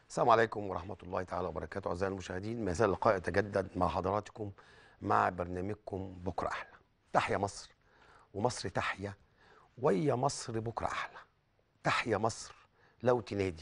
السلام عليكم ورحمة الله تعالى وبركاته أعزائي المشاهدين ما زال اللقاء يتجدد مع حضراتكم مع برنامجكم بكرة أحلى تحيا مصر ومصر تحيا ويا مصر بكرة أحلى تحيا مصر لو تنادي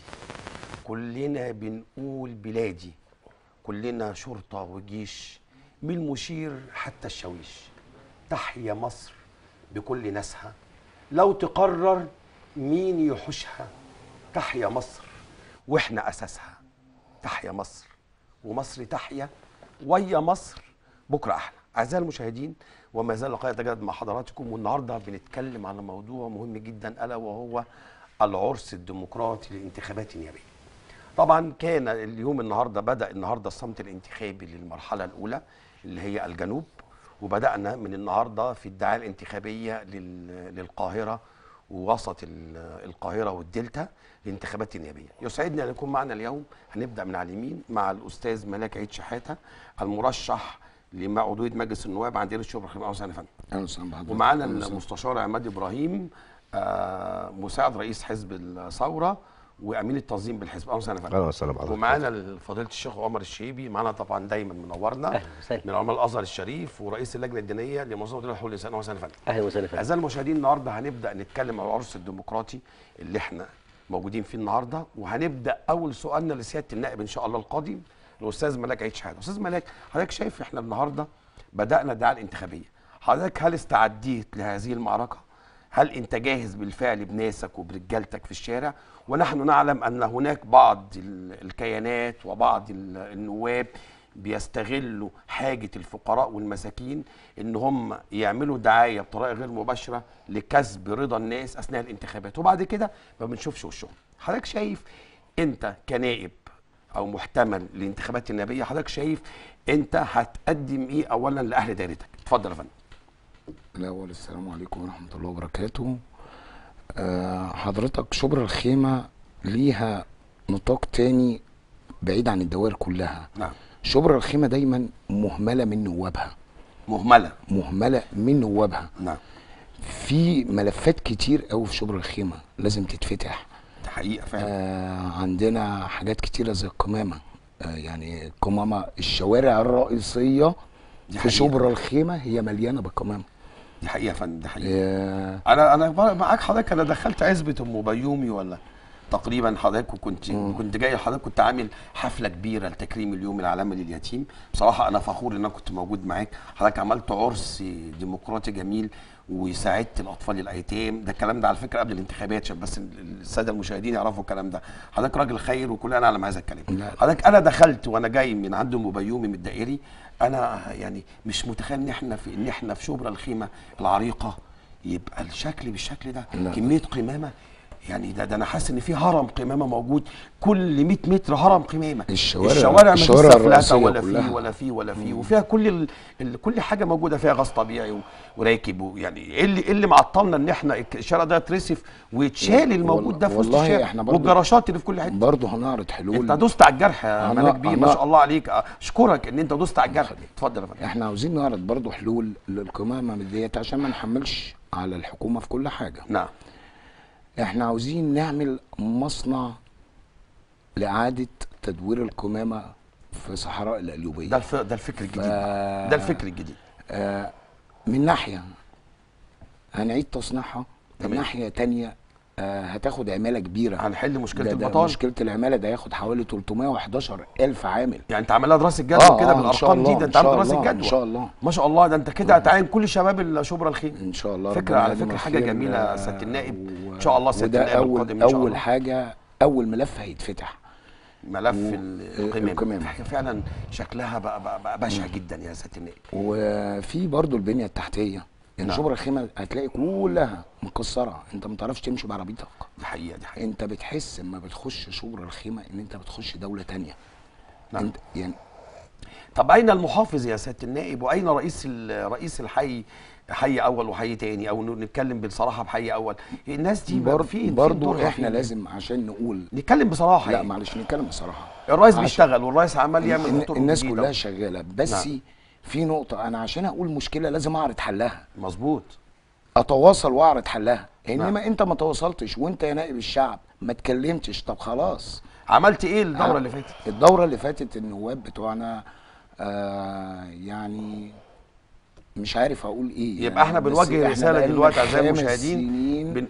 كلنا بنقول بلادي كلنا شرطة وجيش من المشير حتى الشاويش تحيا مصر بكل ناسها لو تقرر مين يحوشها تحيا مصر واحنا اساسها تحيا مصر ومصر تحيا ويا مصر بكره احلى اعزائي المشاهدين وما زال لقاء يتجدد مع حضراتكم والنهارده بنتكلم على موضوع مهم جدا الا وهو العرس الديمقراطي للانتخابات النيابيه طبعا كان اليوم النهارده بدا النهارده الصمت الانتخابي للمرحله الاولى اللي هي الجنوب وبدانا من النهارده في الدعايه الانتخابيه لل- للقاهره ووسط ال- القاهره والدلتا للانتخابات النيابيه يسعدني ان يكون معنا اليوم هنبدا من على اليمين مع الاستاذ ملاك عيد شحاته المرشح لعضويه مجلس النواب عن دير الشبرا خليل أهلا فندم اهلا وسهلا بحضرتك ومعانا أهلا وسهلا. المستشار عماد ابراهيم آه، مساعد رئيس حزب الثوره وامين التنظيم بالحزب اهلا وسهلا فندم اهلا وسهلا بحضرتك ومعانا فضيله الشيخ عمر الشيبي معانا طبعا دايما منورنا أهلا وسهلا. من علماء الازهر الشريف ورئيس اللجنه الدينيه لمنظمه دول حقوق الانسان اهلا وسهلا فندم اهلا وسهلا فندم اعزائي المشاهدين النهارده هنبدا نتكلم عن العرس الديمقراطي اللي احنا موجودين فيه النهارده وهنبدا اول سؤالنا لسياده النائب ان شاء الله القادم الاستاذ ملاك عيد شحاته استاذ ملاك حضرتك شايف احنا النهارده بدانا الدعايه الانتخابيه حضرتك هل استعديت لهذه المعركه هل انت جاهز بالفعل بناسك وبرجالتك في الشارع ونحن نعلم ان هناك بعض ال- الكيانات وبعض ال- النواب بيستغلوا حاجه الفقراء والمساكين ان هم يعملوا دعايه بطريقه غير مباشره لكسب رضا الناس اثناء الانتخابات وبعد كده ما بنشوفش وشهم حضرتك شايف انت كنائب او محتمل للانتخابات النيابيه حضرتك شايف انت هتقدم ايه اولا لاهل دايرتك اتفضل يا فندم الاول السلام عليكم ورحمه الله وبركاته آه حضرتك شبرا الخيمه ليها نطاق تاني بعيد عن الدوائر كلها نعم شبرا الخيمه دايما مهمله من نوابها مهمله مهمله من نوابها نعم في ملفات كتير قوي في شبرا الخيمه لازم تتفتح ده حقيقه فعلا آه عندنا حاجات كتيره زي القمامه آه يعني القمامه الشوارع الرئيسيه دي في حقيقة. شبرا الخيمه هي مليانه بالقمامه دي حقيقه يا فندم ده حقيقه آه انا انا بقى معاك حضرتك انا دخلت عزبه ام بيومي ولا تقريبا حضرتك وكنت كنت جاي حضرتك كنت عامل حفله كبيره لتكريم اليوم العالمي لليتيم بصراحه انا فخور ان انا كنت موجود معاك حضرتك عملت عرس ديمقراطي جميل وساعدت الاطفال الايتام ده الكلام ده على فكره قبل الانتخابات عشان بس الساده المشاهدين يعرفوا الكلام ده حضرتك راجل خير وكلنا نعلم هذا الكلام لا. حضرتك انا دخلت وانا جاي من عند ام بيومي من الدائري انا يعني مش متخيل ان احنا في ان احنا في شبرا الخيمه العريقه يبقى الشكل بالشكل ده لا. كميه قمامه يعني ده, ده انا حاسس ان في هرم قمامه موجود كل 100 متر هرم قمامه الشوارع- الشوارع ما فيش الشوارع سفلته الرئيسية ولا فيه كلها. ولا فيه ولا فيه وفيها كل ال... ال... كل حاجه موجوده فيها غاز طبيعي و... وراكب و... يعني ايه اللي إيه اللي معطلنا ان احنا الك- الشارع ده يترصف ويتشال الموجود ده في وسط والله الشارع احنا برضو- والجراشات اللي في كل حته برضه هنعرض حلول انت دوست على الجرح يا أنا- ملاك بيه ما أنا- شاء الله عليك اشكرك ان انت دوست على الجرح اتفضل يا فندم احنا عاوزين نعرض برضه حلول للقمامه ديت عشان ما نحملش على الحكومه في كل حاجه نعم احنا عاوزين نعمل مصنع لاعاده تدوير القمامه في صحراء القليوبيه ده الف... ده الفكر الجديد ف- ده الفكر الجديد آه من ناحيه هنعيد تصنيعها من تمام. ناحيه تانية آه هتاخد عماله كبيره هنحل مشكله ده- ده البطاله مشكله العماله ده هياخد حوالي 311 الف عامل يعني انت عاملها دراسه جدوى كده إن شاء بالارقام دي الله، ده انت إن عامل شاء دراسه الله، جدوى ان شاء الله ما شاء الله ده انت كده هتعين كل شباب الشبرا الخيم ان شاء الله فكره ربنا على يديم فكره حاجه الخير، جميله يا آه، سياده النائب و- ان شاء الله سياده وده النائب اول القادم ان شاء اول الله حاجه اول ملف هيتفتح ملف و- القمامه القمامة. حاجه فعلا شكلها بقى بقى, بقى بشع جدا يا سياده النائب وفي برضو البنيه التحتيه يعني نعم. شبرا الخيمه هتلاقي كلها مكسره انت ما تعرفش تمشي بعربيتك دي حقيقه دي حقيقه انت بتحس اما بتخش شبرا الخيمه ان انت بتخش دوله تانية نعم. انت يعني طب اين المحافظ يا سياده النائب واين رئيس ال- رئيس الحي حي اول وحي تاني او نتكلم بصراحه بحي اول الناس دي بقى بر في في برضو دورها احنا فين؟ لازم عشان نقول نتكلم بصراحه لا يعني. معلش نتكلم بصراحه الرئيس عشان- بيشتغل والرئيس عمال يعمل الن- خطوط الناس جديدة. كلها شغاله بس نعم. في نقطه انا عشان اقول مشكله لازم اعرض حلها مظبوط اتواصل واعرض حلها انما نعم. انت ما تواصلتش وانت يا نائب الشعب ما اتكلمتش طب خلاص عملت ايه الدوره اللي فاتت الدورة اللي فاتت النواب بتوعنا آه يعني مش عارف اقول ايه يبقى احنا بس بنوجه احنا رسالة بقالنا دلوقتي أعزائي خمس المشاهدين سنين بن-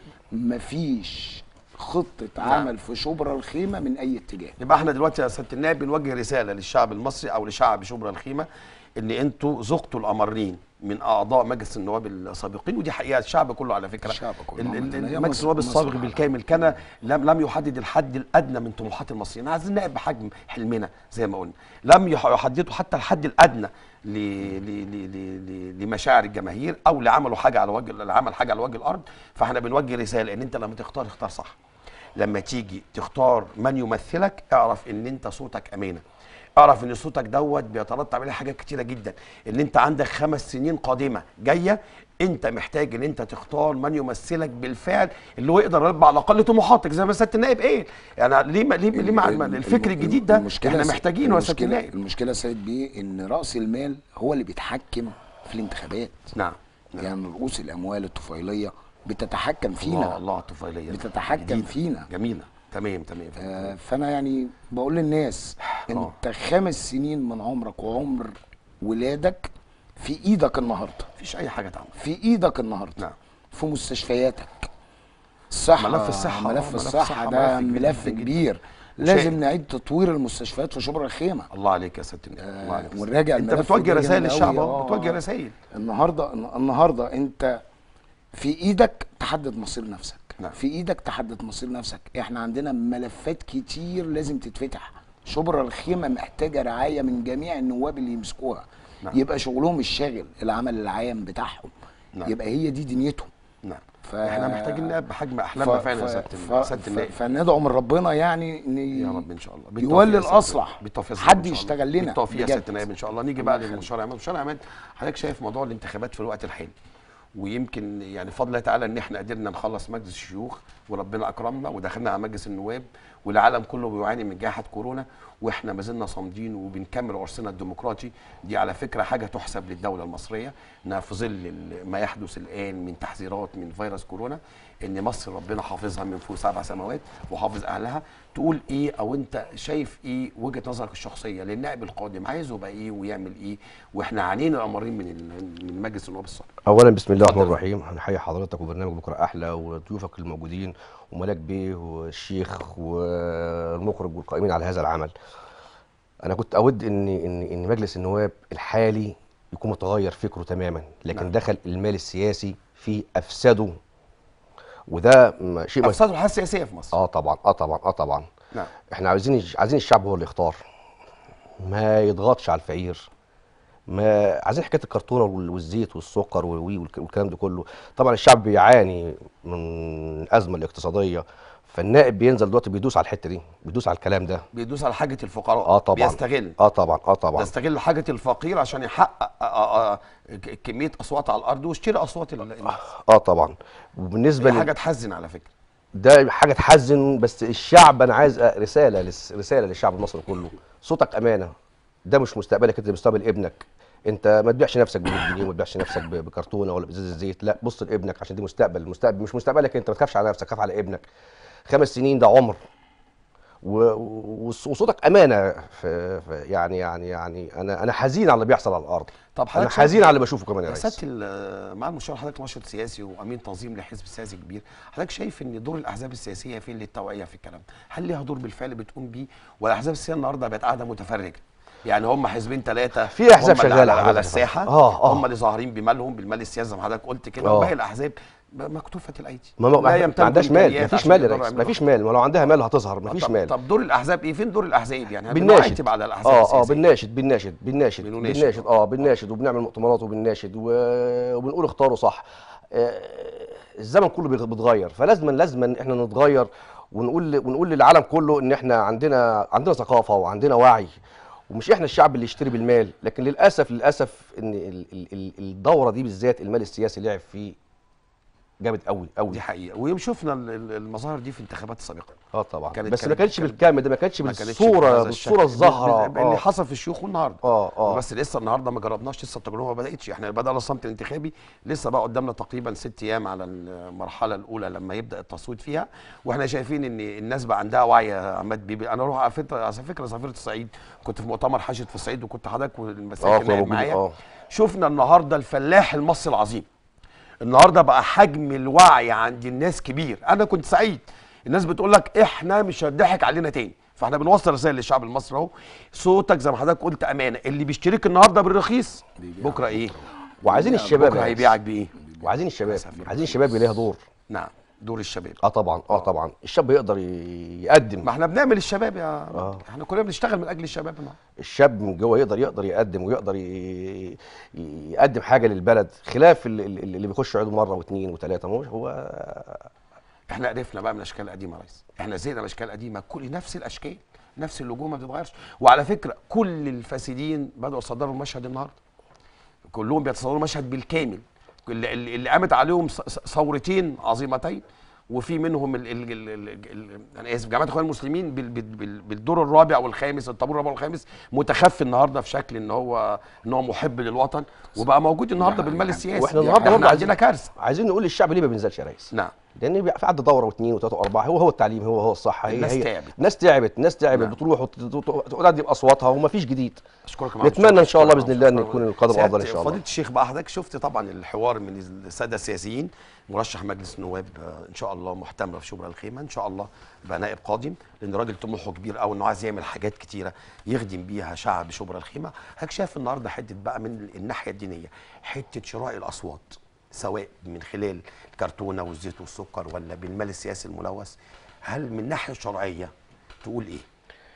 مفيش خطة نعم. عمل في شبرا الخيمة من أي اتجاه يبقى احنا دلوقتي يا سياده النائب بنوجه رساله للشعب المصري او لشعب شبرا الخيمه ان انتوا ذقتوا الامرين من اعضاء مجلس النواب السابقين ودي حقيقه الشعب كله على فكره الشعب كله ال- ال- عامة. ال- هي مجلس مصر- النواب مصر السابق حالها. بالكامل كان لم لم يحدد الحد الادنى من طموحات المصريين عايزين نائب بحجم حلمنا زي ما قلنا لم يح- يحددوا حتى الحد الادنى ل- ل- ل- ل- ل- لمشاعر الجماهير او لعملوا حاجه على وجه لعمل حاجه على وجه الارض فاحنا بنوجه رساله ان انت لما تختار اختار صح لما تيجي تختار من يمثلك اعرف ان انت صوتك امانه اعرف ان صوتك دوت بيترتب عليه حاجات كتيره جدا ان انت عندك خمس سنين قادمه جايه انت محتاج ان انت تختار من يمثلك بالفعل اللي هو يقدر يربع على الاقل طموحاتك زي ما سياده النائب ايه يعني ليه ما ليه, ليه مع ال- الفكر الم- الجديد ده المشكلة احنا س- محتاجينه يا سياده المشكلة- النائب المشكلة يا سيد بيه إن رأس المال هو اللي بيتحكم في الانتخابات نعم نعم. يعني رؤوس الأموال الطفيلية بتتحكم فينا الله الله الطفيليه بتتحكم جديدة. فينا. جميله تمام تمام آه، فانا يعني بقول للناس آه. انت خمس سنين من عمرك وعمر ولادك في ايدك النهارده مفيش اي حاجه تعمل في ايدك النهارده نعم. في مستشفياتك الصحه ملف الصحة، آه، ملف ملف الصحه الصحة ده ملف كبير ملف جداً. كبير وشائك. لازم نعيد تطوير المستشفيات في شبرا الخيمه الله عليك يا سياده النائب الله آه، عليك ونراجع انت الملف بتوجه ده رسائل جامد للشعب أوي. اهو آه، بتوجه آه. رسائل النهارده النهارده انت في ايدك تحدد مصير نفسك نعم. في ايدك تحدد مصير نفسك احنا عندنا ملفات كتير لازم تتفتح شبرا الخيمه محتاجه رعايه من جميع النواب اللي يمسكوها نعم. يبقى شغلهم الشاغل العمل العام بتاعهم نعم. يبقى هي دي دنيتهم نعم ف- احنا محتاجين نائب بحجم احلامنا فعلا يا سياده ف- سياده ف- النائب فندعو من ربنا يعني ان يا رب ان شاء الله بالتوفيق يولي يا سيادة الاصلح النائب. بالتوفيق يا سيادة حد النائب إن شاء الله. يشتغل لنا بالتوفيق يا بجد. سياده النائب ان شاء الله نيجي بقى الله يخليك. للمشروع عماد مشروع عماد حضرتك شايف موضوع الانتخابات في الوقت الحالي ويمكن يعني فضل الله تعالى ان احنا قدرنا نخلص مجلس الشيوخ وربنا اكرمنا ودخلنا على مجلس النواب والعالم كله بيعاني من جائحه كورونا واحنا ما زلنا صامدين وبنكمل عرسنا الديمقراطي دي على فكره حاجه تحسب للدوله المصريه انها في ظل ال- ما يحدث الان من تحذيرات من فيروس كورونا ان مصر ربنا حافظها من فوق سبع سماوات وحافظ اهلها تقول ايه او انت شايف ايه وجهه نظرك الشخصيه للنائب القادم عايزه يبقى ايه ويعمل ايه واحنا عانينا الامرين من ال- من مجلس النواب السابق اولا بسم الله الرحمن اتفضل. الرحيم هنحيي حضرتك وبرنامج بكره احلى وضيوفك الموجودين وملاك بيه والشيخ والمخرج والقائمين على هذا العمل انا كنت اود ان ان ان مجلس النواب الحالي يكون متغير فكره تماما لكن نعم. دخل المال السياسي في افسده وده م- شيء ما- افساد الحياه السياسيه في مصر اه طبعا اه طبعا اه طبعا نعم احنا عايزين عايزين الشعب هو اللي يختار ما يضغطش على الفقير ما عايزين حكايه الكرتونه وال- والزيت والسكر والوي والك- والكلام ده كله طبعا الشعب بيعاني من الازمه الاقتصاديه فالنائب بينزل دلوقتي بيدوس على الحته دي بيدوس على الكلام ده بيدوس على حاجه الفقراء اه طبعا بيستغل اه طبعا اه طبعا بيستغل حاجه الفقير عشان يحقق آه، آه، آه، ك- كميه اصوات على الارض ويشتري اصوات ال- الناس اه طبعا وبالنسبه دي لل- حاجه تحزن على فكره ده حاجه تحزن بس الشعب انا عايز أ- رساله لس- رساله للشعب المصري كله صوتك امانه ده مش مستقبلك انت مستقبل ابنك انت ما تبيعش نفسك ب 100 جنيه وما تبيعش نفسك ب- بكرتونه ولا بازازه زيت لا بص لابنك عشان دي مستقبل المستقبل مش مستقبلك انت ما تخافش على نفسك خاف على ابنك خمس سنين ده عمر و- و- وصوتك امانه في في يعني يعني يعني انا انا حزين على اللي بيحصل على الارض طب انا حضرتك حزين شايف- على اللي بشوفه كمان يا يا ريس سياده ال- مع المشاور حضرتك ناشط سياسي وامين تنظيم لحزب سياسي كبير حضرتك شايف ان دور الاحزاب السياسيه فين للتوعيه في الكلام ده هل ليها دور بالفعل بتقوم بيه ولا الاحزاب السياسيه النهارده بقت قاعده متفرجه يعني هم حزبين ثلاثه في أحزاب هم اللي شغالة على, على حضرتك. الساحه آه، آه. هم اللي ظاهرين بمالهم بالمال السياسي زي ما حضرتك قلت كده آه. وباقي الاحزاب ب- مكتوفه الايدي ما, ما, ما, يمتلكوا ما عندهاش مال إمكانيات مفيش عشان مال يا يقدروا ريس يعملوا مفيش مال ولو عندها مال هتظهر مفيش طب, مال طب دور الاحزاب ايه فين دور الاحزاب يعني بنناشد بنعتب على الاحزاب اه اه السياسيه بنناشد بنناشد بنناشد بنناشد. بنناشد اه بنناشد وبنعمل مؤتمرات وبنناشد و- وبنقول اختاروا صح آه، الزمن كله بيغ- بيتغير فلازم لازم إن احنا نتغير ونقول ونقول للعالم كله ان احنا عندنا عندنا ثقافه وعندنا وعي ومش احنا الشعب اللي يشتري بالمال لكن للاسف للاسف ان ال- ال- ال- الدوره دي بالذات المال السياسي لعب فيه جامد قوي قوي دي حقيقه وشفنا ال- ال- المظاهر دي في الانتخابات السابقه اه طبعا كانت- بس ما كانت- كانتش كانت- بالكامل ده ما كانتش ما كانتش بالصوره بهذا بالصوره الشكل. الظاهره بال- اللي اه حصل في الشيوخ النهارده اه اه بس لسه النهارده ما جربناش لسه التجربه ما بداتش احنا بدانا الصمت الانتخابي لسه بقى قدامنا تقريبا ست ايام على المرحله الاولى لما يبدا التصويت فيها واحنا شايفين ان الناس بقى عندها وعي يا عماد بيبي انا اروح على فكره على فكره سافرت الصعيد كنت في مؤتمر حشد في الصعيد وكنت حضرتك اه والمساكن كنا نايم موجودين معايا اه شفنا النهارده الفلاح المصري العظيم النهارده بقى حجم الوعي عند الناس كبير انا كنت سعيد الناس بتقول لك احنا مش هتضحك علينا تاني فاحنا بنوصل رسائل للشعب المصري اهو صوتك زي ما حضرتك قلت امانه اللي بيشتريك النهارده بالرخيص بكره ايه وعايزين الشباب بكره يا هيبيعك ريس. بايه وعايزين الشباب للأسف. عايزين الشباب ليها دور نعم دور الشباب اه طبعا اه طبعا الشاب يقدر ي- يقدم ما احنا بنعمل الشباب يا آه. احنا كلنا بنشتغل من اجل الشباب النهارده الشاب من جوه يقدر يقدر يقدم ويقدر ي- ي- يقدم حاجه للبلد خلاف اللي, اللي بيخش يقعدوا مره واثنين وثلاثه هو هو احنا قرفنا بقى من الاشكال القديمه يا ريس احنا زهقنا من الاشكال القديمه كل نفس الاشكال نفس اللجوم ما بتتغيرش وعلى فكره كل الفاسدين بداوا يصدروا المشهد النهارده كلهم بيتصوروا المشهد بالكامل اللي, اللي اللي قامت عليهم ث- ث- ثورتين عظيمتين وفي منهم ال ال ال ال ال انا اسف جماعه الاخوان المسلمين بال بال بال بالدور الرابع والخامس الطابور الرابع والخامس متخفي النهارده في شكل ان هو ان هو محب للوطن وبقى موجود النهارده يعني- بالمال يعني السياسي واحنا النهارده احنا برضه عندنا كارثه عايزين نقول للشعب ليه ما بينزلش يا ريس نعم لان بيبقى في عدى دوره واثنين وثلاثه واربعه هو هو التعليم هو هو الصحه هي الناس هي تعبت. الناس تعبت الناس تعبت نعم. بتروح وتقعد باصواتها ومفيش جديد اشكرك يا معلم. نتمنى ان شاء الله شكراً. باذن الله ان شكراً. يكون القادم سيادة افضل ان شاء الله فضيله الشيخ بقى حضرتك شفت طبعا الحوار من الساده السياسيين مرشح مجلس النواب آه، ان شاء الله محتمله في شبرا الخيمه ان شاء الله بقى نائب قادم لان راجل طموحه كبير قوي انه عايز يعمل حاجات كتيره يخدم بيها شعب شبرا الخيمه حضرتك شايف النهارده حته بقى من الناحيه الدينيه حته شراء الاصوات سواء من خلال الكرتونه والزيت والسكر ولا بالمال السياسي الملوث هل من الناحيه الشرعيه تقول ايه؟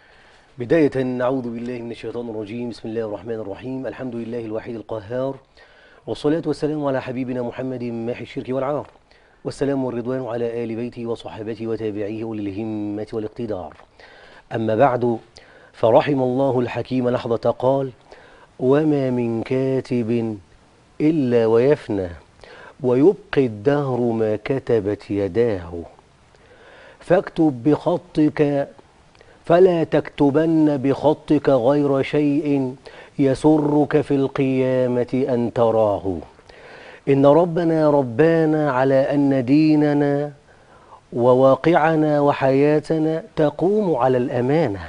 بداية نعوذ بالله من الشيطان الرجيم بسم الله الرحمن الرحيم الحمد لله الوحيد القهار والصلاة والسلام على حبيبنا محمد ماحي الشرك والعار والسلام والرضوان على آل بيته وصحبته وتابعيه أولي الهمة والاقتدار أما بعد فرحم الله الحكيم لحظة قال وما من كاتب إلا ويفنى ويبقي الدهر ما كتبت يداه فاكتب بخطك فلا تكتبن بخطك غير شيء يسرك في القيامة أن تراه إن ربنا ربانا على أن ديننا وواقعنا وحياتنا تقوم على الأمانة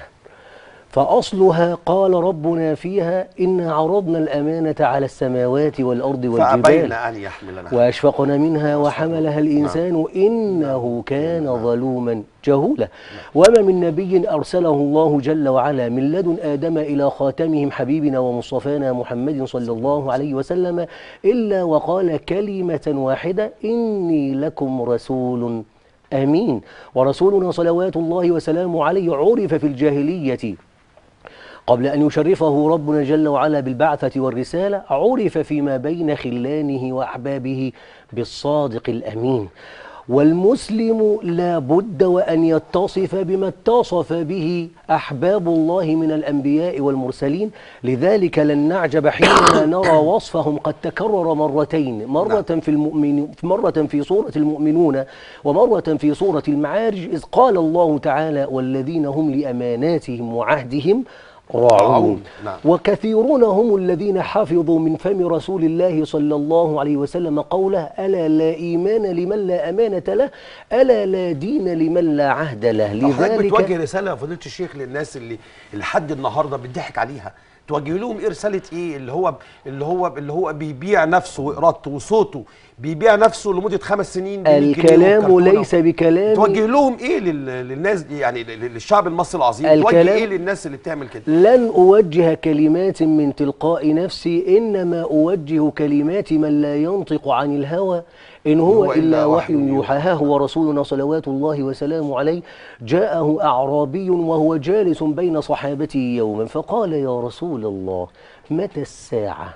فأصلها قال ربنا فيها إنا عرضنا الأمانة على السماوات والأرض والجبال فابين ان يحملنها وأشفقن منها وحملها الإنسان إنه كان ظلوما جهولا وما من نبي أرسله الله جل وعلا من لدن آدم إلى خاتمهم حبيبنا ومصطفانا محمد صلى الله عليه وسلم إلا وقال كلمة واحدة إني لكم رسول أمين ورسولنا صلوات الله وسلامه عليه عرف في الجاهلية قبل أن يشرفه ربنا جل وعلا بالبعثة والرسالة عرف فيما بين خلانه وأحبابه بالصادق الأمين والمسلم لا بد وأن يتصف بما اتصف به أحباب الله من الأنبياء والمرسلين لذلك لن نعجب حينما نرى وصفهم قد تكرر مرتين مرة في المؤمن مرة في سورة المؤمنون ومرة في سورة المعارج إذ قال الله تعالى والذين هم لأماناتهم وعهدهم راعون راعون، نعم. وكثيرون هم الذين حفظوا من فم رسول الله صلى الله عليه وسلم قوله ألا لا إيمان لمن لا أمانة له ألا لا دين لمن لا عهد له طب حضرتك لذلك بتوجه رساله يا فضيله الشيخ للناس اللي لحد النهارده بتضحك عليها توجه لهم ايه رساله ايه اللي هو اللي هو اللي هو بيبيع نفسه وارادته وصوته بيبيع نفسه لمده خمس سنين ب 100 جنيه الكلام والكرتونة. ليس بكلام توجه لهم ايه لل- للناس دي يعني لل- للشعب المصري العظيم توجه الكلام- ايه للناس اللي بتعمل كده لن أوجه كلمات من تلقاء نفسي إنما أوجه كلمات من لا ينطق عن الهوى إن هو, هو إلا إلا وحي وحي يوحى ها هو رسولنا صلوات الله وسلامه عليه جاءه أعرابي وهو جالس بين صحابته يوما فقال يا رسول الله متى الساعة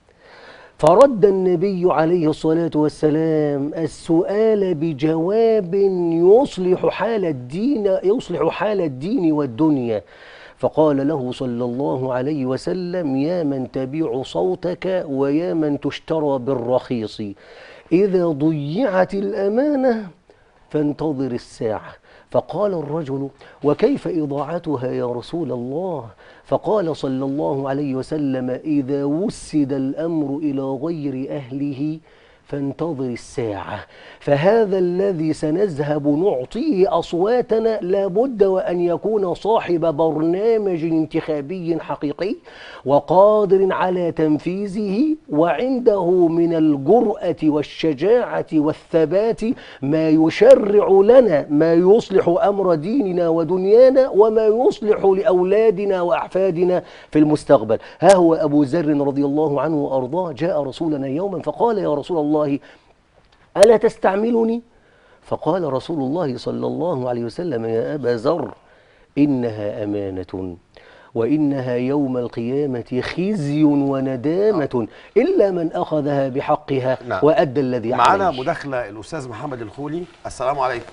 فرد النبي عليه الصلاة والسلام السؤال بجواب يصلح حال الدين يصلح حال الدين والدنيا فقال له صلى الله عليه وسلم يا من تبيع صوتك ويا من تشترى بالرخيص إذا ضيعت الأمانة فانتظر الساعة فقال الرجل وكيف إضاعتها يا رسول الله فقال صلى الله عليه وسلم إذا وسد الأمر إلى غير أهله فانتظر الساعة فهذا الذي سنذهب نعطيه أصواتنا لابد وأن يكون صاحب برنامج انتخابي حقيقي وقادر على تنفيذه وعنده من الجرأة والشجاعة والثبات ما يشرع لنا ما يصلح أمر ديننا ودنيانا وما يصلح لأولادنا وأحفادنا في المستقبل ها هو أبو ذر رضي الله عنه وأرضاه جاء رسولنا يوما فقال يا رسول الله ألا تستعملني فقال رسول الله صلى الله عليه وسلم يا أبا ذر إنها أمانة وإنها يوم القيامة خزي وندامة إلا من أخذها بحقها نعم. وأدى الذي معانا عليه مداخله الاستاذ محمد الخولي السلام عليكم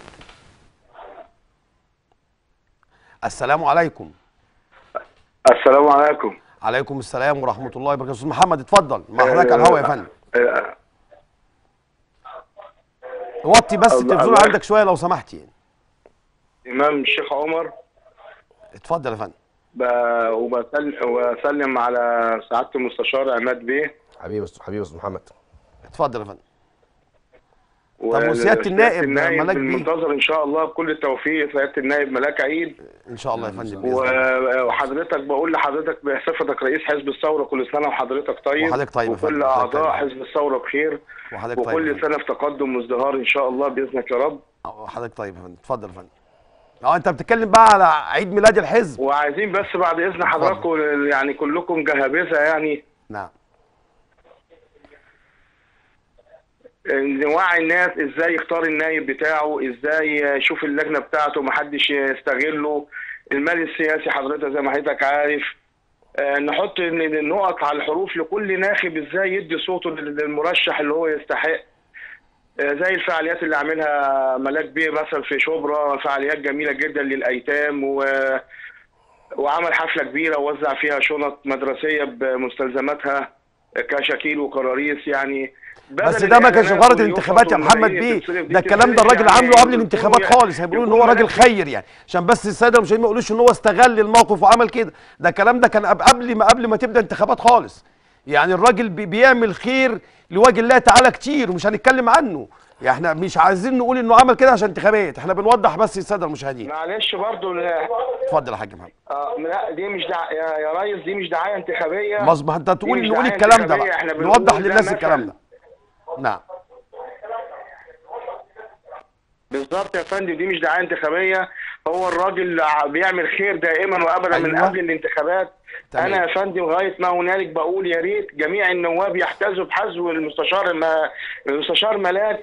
السلام عليكم السلام عليكم عليكم السلام ورحمه الله وبركاته استاذ محمد اتفضل مع حضرتك على الهواء يا فندم آه، وطي بس الله- التلفزيون الله- عندك شويه لو سمحت يعني إمام الشيخ عمر اتفضل يا فندم ب- وبسل- وأسلم على سعادة المستشار عماد بيه حبيبي أستاذ- حبيبي استاذ محمد اتفضل يا فندم و- وسيادة النائب النائب ملاك بيه؟ بالمنتظر إن شاء الله بكل التوفيق سيادة النائب ملاك عيد ان شاء الله يا فندم بإذن و- الله. وحضرتك بقول لحضرتك بصفتك رئيس حزب الثورة كل سنة وحضرتك طيب وحضرتك طيب يا فندم. وكل حضرتك أعضاء طيب. حزب الثورة بخير وحضرتك طيب يا وكل فندم. سنة في تقدم وازدهار إن شاء الله بإذنك يا رب حضرتك طيب يا فندم اتفضل يا فندم اه انت بتتكلم بقى على عيد ميلاد الحزب وعايزين بس بعد إذن حضراتكم يعني كلكم جهابذة يعني نعم نوعي الناس ازاي يختار النايب بتاعه ازاي يشوف اللجنه بتاعته محدش يستغله المال السياسي حضرتك زي ما حضرتك عارف آه، نحط ال- النقط على الحروف لكل ناخب ازاي يدي صوته لل- للمرشح اللي هو يستحق آه، زي الفعاليات اللي عاملها ملاك بيه مثلا في شبرا فعاليات جميله جدا للايتام و وعمل حفله كبيره ووزع فيها شنط مدرسيه بمستلزماتها كشاكيل وكراريس يعني بس بدل ده ما كانش الإعلانات غرض واليوفط الانتخابات يا محمد والملايين بيه تتصرف دي ده الكلام ده تتصرف الراجل يعني عامله قبل يكون- الانتخابات خالص هيقولوا ان هو يكون راجل ملاك- خير يعني عشان بس الساده المشاهدين ما يقولوش ان هو استغل الموقف وعمل كده ده الكلام ده كان قب- قبل ما قبل ما تبدا انتخابات خالص يعني الراجل بي- بيعمل خير لوجه الله تعالى كتير ومش هنتكلم عنه يعني احنا مش عايزين نقول انه عمل كده عشان انتخابات احنا بنوضح بس الساده المشاهدين معلش برضو لا اتفضل يا حاج محمد آه، لا دي مش دع... يا يا ريس دي مش دعايه انتخابيه مظبوط ما انت تقول دي مش نقول دعاية الكلام ده انتخابية، بقى احنا نوضح بنقول ده للناس مثل. الكلام ده نعم بالظبط يا فندم دي مش دعايه انتخابيه هو الراجل ع- بيعمل خير دائما وابدا من أيوة. قبل الانتخابات تمام. انا يا فندم لغايه ما هنالك بقول يا ريت جميع النواب يحتذوا بحذو المستشار ما... المستشار ملاك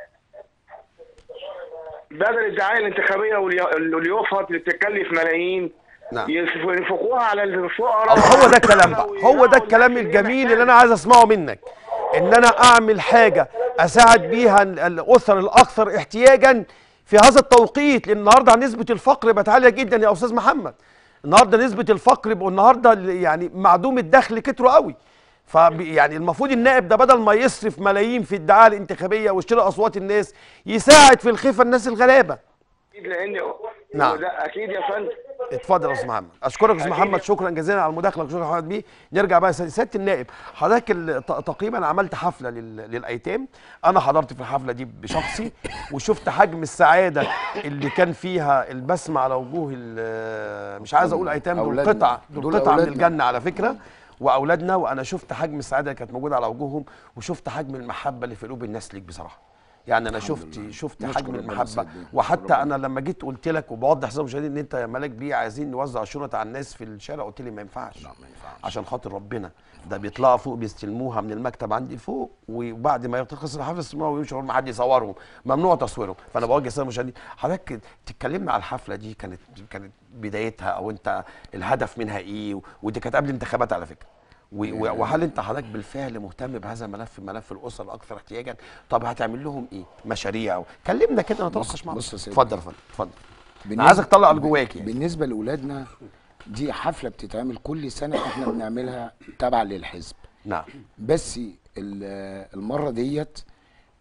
بدل الدعايه الانتخابيه واليو- واليوفط اللي بتتكلف ملايين نعم. ينفقوها على الفقراء أو هو ده الكلام بقى هو ده الكلام الجميل اللي انا عايز اسمعه منك ان انا اعمل حاجه اساعد بيها ال- الاسر الاكثر احتياجا في هذا التوقيت لان النهارده نسبه الفقر بقت عاليه جدا يا استاذ محمد النهارده نسبه الفقر بقوا النهارده ال- يعني معدوم الدخل كتروا قوي ف يعني المفروض النائب ده بدل ما يصرف ملايين في الدعايه الانتخابيه ويشتري اصوات الناس يساعد في الخفه الناس الغلابه اكيد لان نعم. ده اكيد يا فندم اتفضل يا استاذ محمد اشكرك يا استاذ أكيد. محمد شكرا جزيلا على المداخله شكرا محمد بيه نرجع بقى سي- سياده النائب حضرتك ال- ت- تقريبا عملت حفله لل- للايتام انا حضرت في الحفله دي بشخصي وشفت حجم السعاده اللي كان فيها البسمه على وجوه ال- مش عايز اقول ايتام دول أولادنا. قطع دول دول قطع من أولادنا. الجنه على فكره واولادنا وانا شفت حجم السعاده اللي كانت موجوده على وجوههم وشفت حجم المحبه اللي في قلوب الناس ليك بصراحه يعني انا شفت لله. شفت نشكر حجم ربنا المحبه سيد بيه. وحتى ربنا. انا لما جيت قلت لك وبوضح للساده المشاهدين ان انت يا ملاك بيه عايزين نوزع الشنط على الناس في الشارع قلت لي ما ينفعش لا، ما ينفعش. عشان خاطر ربنا ده بيطلعوا فوق بيستلموها من المكتب عندي فوق وبعد ما تخلص الحفله يستلموها ويمشوا ما حد يصورهم ممنوع تصويرهم فانا بوجه الساده المشاهدين حضرتك تتكلمنا على الحفله دي كانت كانت بدايتها او انت الهدف منها ايه و- ودي كانت قبل الانتخابات على فكره و- و- وهل انت حضرتك بالفعل مهتم بهذا الملف ملف الاسر الاكثر احتياجا طب هتعمل لهم ايه مشاريع كلمنا كده نتناقش معاهم بص يا سيدي. اتفضل يا فندم اتفضل بالنسبة- عايزك تطلع اللي جواك يعني. بالنسبه لاولادنا دي حفله بتتعمل كل سنه احنا بنعملها تبع للحزب نعم بس ال- المره ديت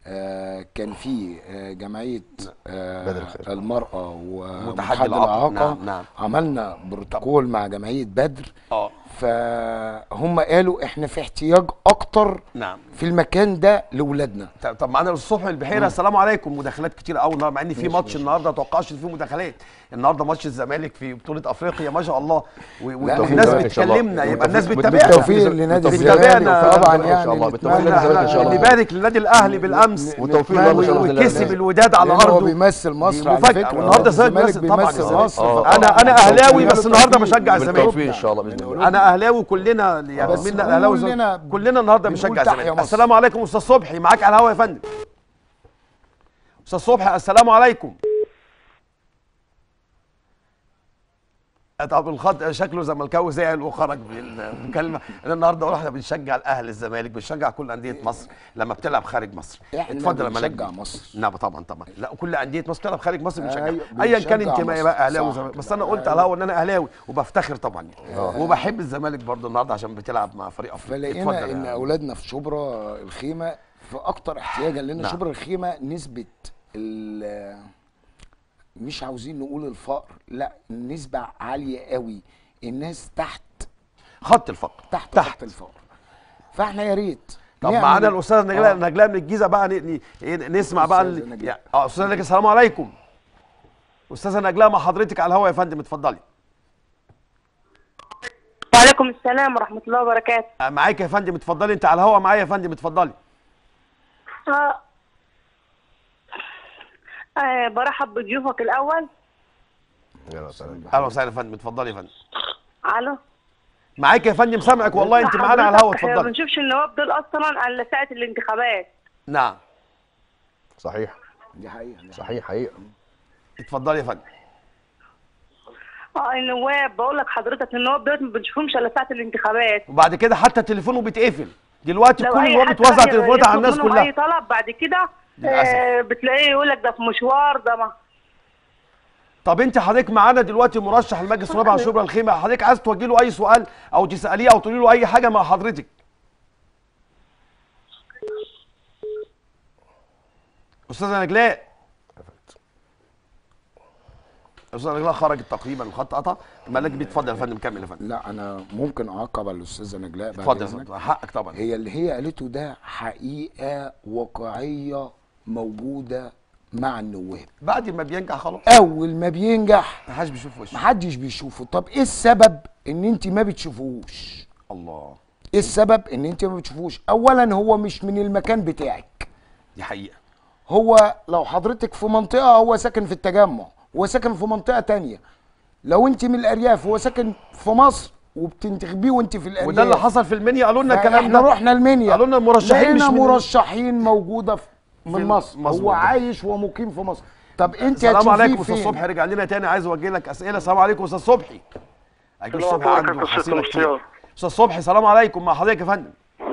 آه كان في آه جمعيه آه بدر الخير. المراه متحدي ومتحدي الإعاقة. الاعاقه نعم، نعم. عملنا بروتوكول مع جمعيه بدر اه فهم قالوا احنا في احتياج اكتر نعم في المكان ده لاولادنا طب طب معانا الصبح البحيره السلام عليكم مداخلات كتير قوي النهارده مع ان في ماتش النهارده ما اتوقعش ان في مداخلات النهارده ماتش الزمالك في بطوله افريقيا ما شاء الله و- و- لا، والناس بالتوفيق إن شاء الله. بتكلمنا يبقى الناس بالتوفيق- بتتابعنا بالتوفيق لنادي بالتوفيق الزمالك لنا- طبعا إن يعني شاء الله. بالتوفيق نتمنى- لنادي الزمالك إن شاء الله. نبارك للنادي الاهلي بالامس والتوفيق نتمنى- لله بإذن الله. وكسب الوداد على لأن هو ارضه بيمثل مصر دي على مفاجأة. فكره والنهارده الزمالك الزمالك بيمثل طبعا بيمثل الزمالك. مصر آه. فطبعاً انا انا اهلاوي بس النهارده بالتوفيق. بشجع الزمالك بالتوفيق ان شاء الله باذن الله انا اهلاوي كلنا يعني بس منا اهلاوي كلنا زمالك. كلنا النهارده بنقول بنشجع تحيا الزمالك مصر. السلام عليكم استاذ صبحي معاك على الهوا يا فندم استاذ صبحي السلام عليكم طب الخط شكله زملكاوي زعل وخرج من المكالمه انا النهارده احنا بنشجع الاهلي الزمالك بنشجع كل انديه مصر لما بتلعب خارج مصر احنا اتفضل يا ملاك بنشجع مصر نعم طبعا طبعا لا كل انديه مصر بتلعب خارج مصر بنشجع أيوة، ايا كان بنشجع انتمائي مصر. بقى اهلاوي صح وزمالك بس كده. انا قلت على الهوا ان انا اهلاوي وبفتخر طبعا يعني وبحب الزمالك برضه النهارده عشان بتلعب مع فريق افريقيا فلقينا اتفضل ان يا- اولادنا في شبرا الخيمه في اكتر احتياجا لان نعم. شبرا الخيمه نسبه ال- مش عاوزين نقول الفقر لا النسبه عاليه قوي الناس تحت خط الفقر تحت تحت. خط الفقر فاحنا يا ريت طب نعمل- معانا الاستاذ نجلاء آه. نجلاء من الجيزه بقى ن- ن- نسمع بقى أستاذة ال- نجلاء. يا- اه استاذه نجلاء السلام عليكم استاذه نجلاء مع حضرتك على الهوا يا فندم اتفضلي وعليكم السلام ورحمة الله وبركاته آه، معاك يا فندم اتفضلي انت على الهوا معايا يا فندم اتفضلي آه. آه برحب بضيوفك الأول يلا وسهلا. اهلا وسهلا يا فندم اتفضلي يا فندم ألو معاك يا فندم سامعك والله انت معانا على الهوا حضرتك ما اتفضلي بنشوفش النواب دول أصلا إلا ساعة الانتخابات نعم صحيح دي حقيقه دي صحيح حقيقه اتفضلي يا فندم اه النواب بقول لك حضرتك النواب دول ما بنشوفهمش إلا ساعة الانتخابات وبعد كده حتى تليفونه بيتقفل دلوقتي لو كل أي النواب حد بتوزع بقى تليفونات على يطلب الناس منهم أي كلها طلب بعد كده للأسف. آه بتلاقيه يقول لك ده في مشوار ده ما طب انت حضرتك معانا دلوقتي مرشح المجلس الرابع على شبرا الخيمه حضرتك عايز توجه له اي سؤال او تساليه او تقولي له اي حاجه مع حضرتك استاذه نجلاء استاذه نجلاء خرجت تقريبا الخط قطع مالك بيتفضل يا فندم كمل يا فندم لا انا ممكن اعقب على الاستاذه نجلاء بعد اتفضل يا إذنك؟ فندم حقك طبعا هي اللي هي قالته ده حقيقه واقعيه موجوده مع النواب بعد ما بينجح خلاص اول ما بينجح محدش بيشوف وشه محدش بيشوفه طب ايه السبب ان انت ما بتشوفوش الله ايه السبب ان انت ما بتشوفوش اولا هو مش من المكان بتاعك دي حقيقه هو لو حضرتك في منطقه هو ساكن في التجمع هو ساكن في منطقه تانية لو انت من الارياف هو ساكن في مصر وبتنتخبيه وانت في الارياف وده اللي حصل في المنيا قالوا لنا الكلام احنا ده رحنا المنيا قالوا لنا المرشحين مش لقينا من- مرشحين موجوده في من في- مصر مظبوط هو ده. عايش ومقيم في مصر طب انت السلام هتشوفيه عليكم استاذ فين؟ صبحي رجع لنا تاني عايز اوجه لك اسئله السلام عليكم استاذ صبحي اكيد السلام صبحي عليكم عنده يا حصيله ست كتير مختار. استاذ صبحي سلام عليكم مع حضرتك يا فندم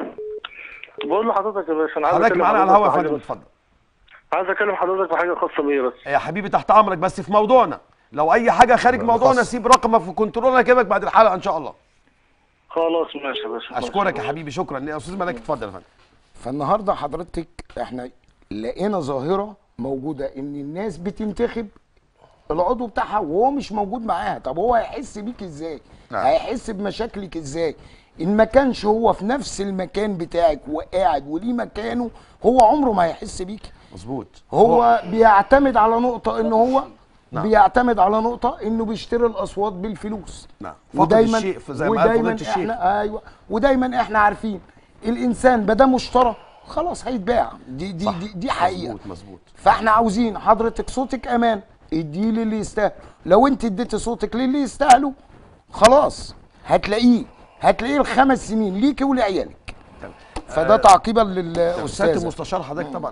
بقول لحضرتك يا باشا انا عايز حضرتك اكلم معانا على حضرتك الهوا يا في فندم حاجه اتفضل عايز اكلم حضرتك في حاجه خاصه بيا بس يا حبيبي تحت امرك بس في موضوعنا لو اي حاجه خارج موضوعنا خاص. سيب رقمك في كنترول انا اجيبك بعد الحلقه ان شاء الله خلاص ماشي يا باشا اشكرك يا حبيبي شكرا يا استاذ ملاك اتفضل يا فندم فالنهارده حضرتك احنا لقينا ظاهره موجوده ان الناس بتنتخب العضو بتاعها وهو مش موجود معاها طب هو هيحس بيك ازاي نعم. هيحس بمشاكلك ازاي ان ما كانش هو في نفس المكان بتاعك وقاعد وليه مكانه هو عمره ما هيحس بيك مظبوط هو بيعتمد على نقطه ان هو نعم. بيعتمد على نقطه انه بيشتري الاصوات بالفلوس نعم فقد الشيء في- زي ما قال ودايما فضيلة الشيخ. احنا ايوه ودايما احنا عارفين الانسان ما دام اشترى خلاص هيتباع دي دي صح. دي, دي حقيقه مظبوط مظبوط فاحنا عاوزين حضرتك صوتك امان اديه للي يستاهل لو انت اديتي صوتك للي يستاهله خلاص هتلاقيه هتلاقيه الخمس سنين ليكي ولعيالك فده تعقيبا سياده للاستاذ المستشار حضرتك طبعا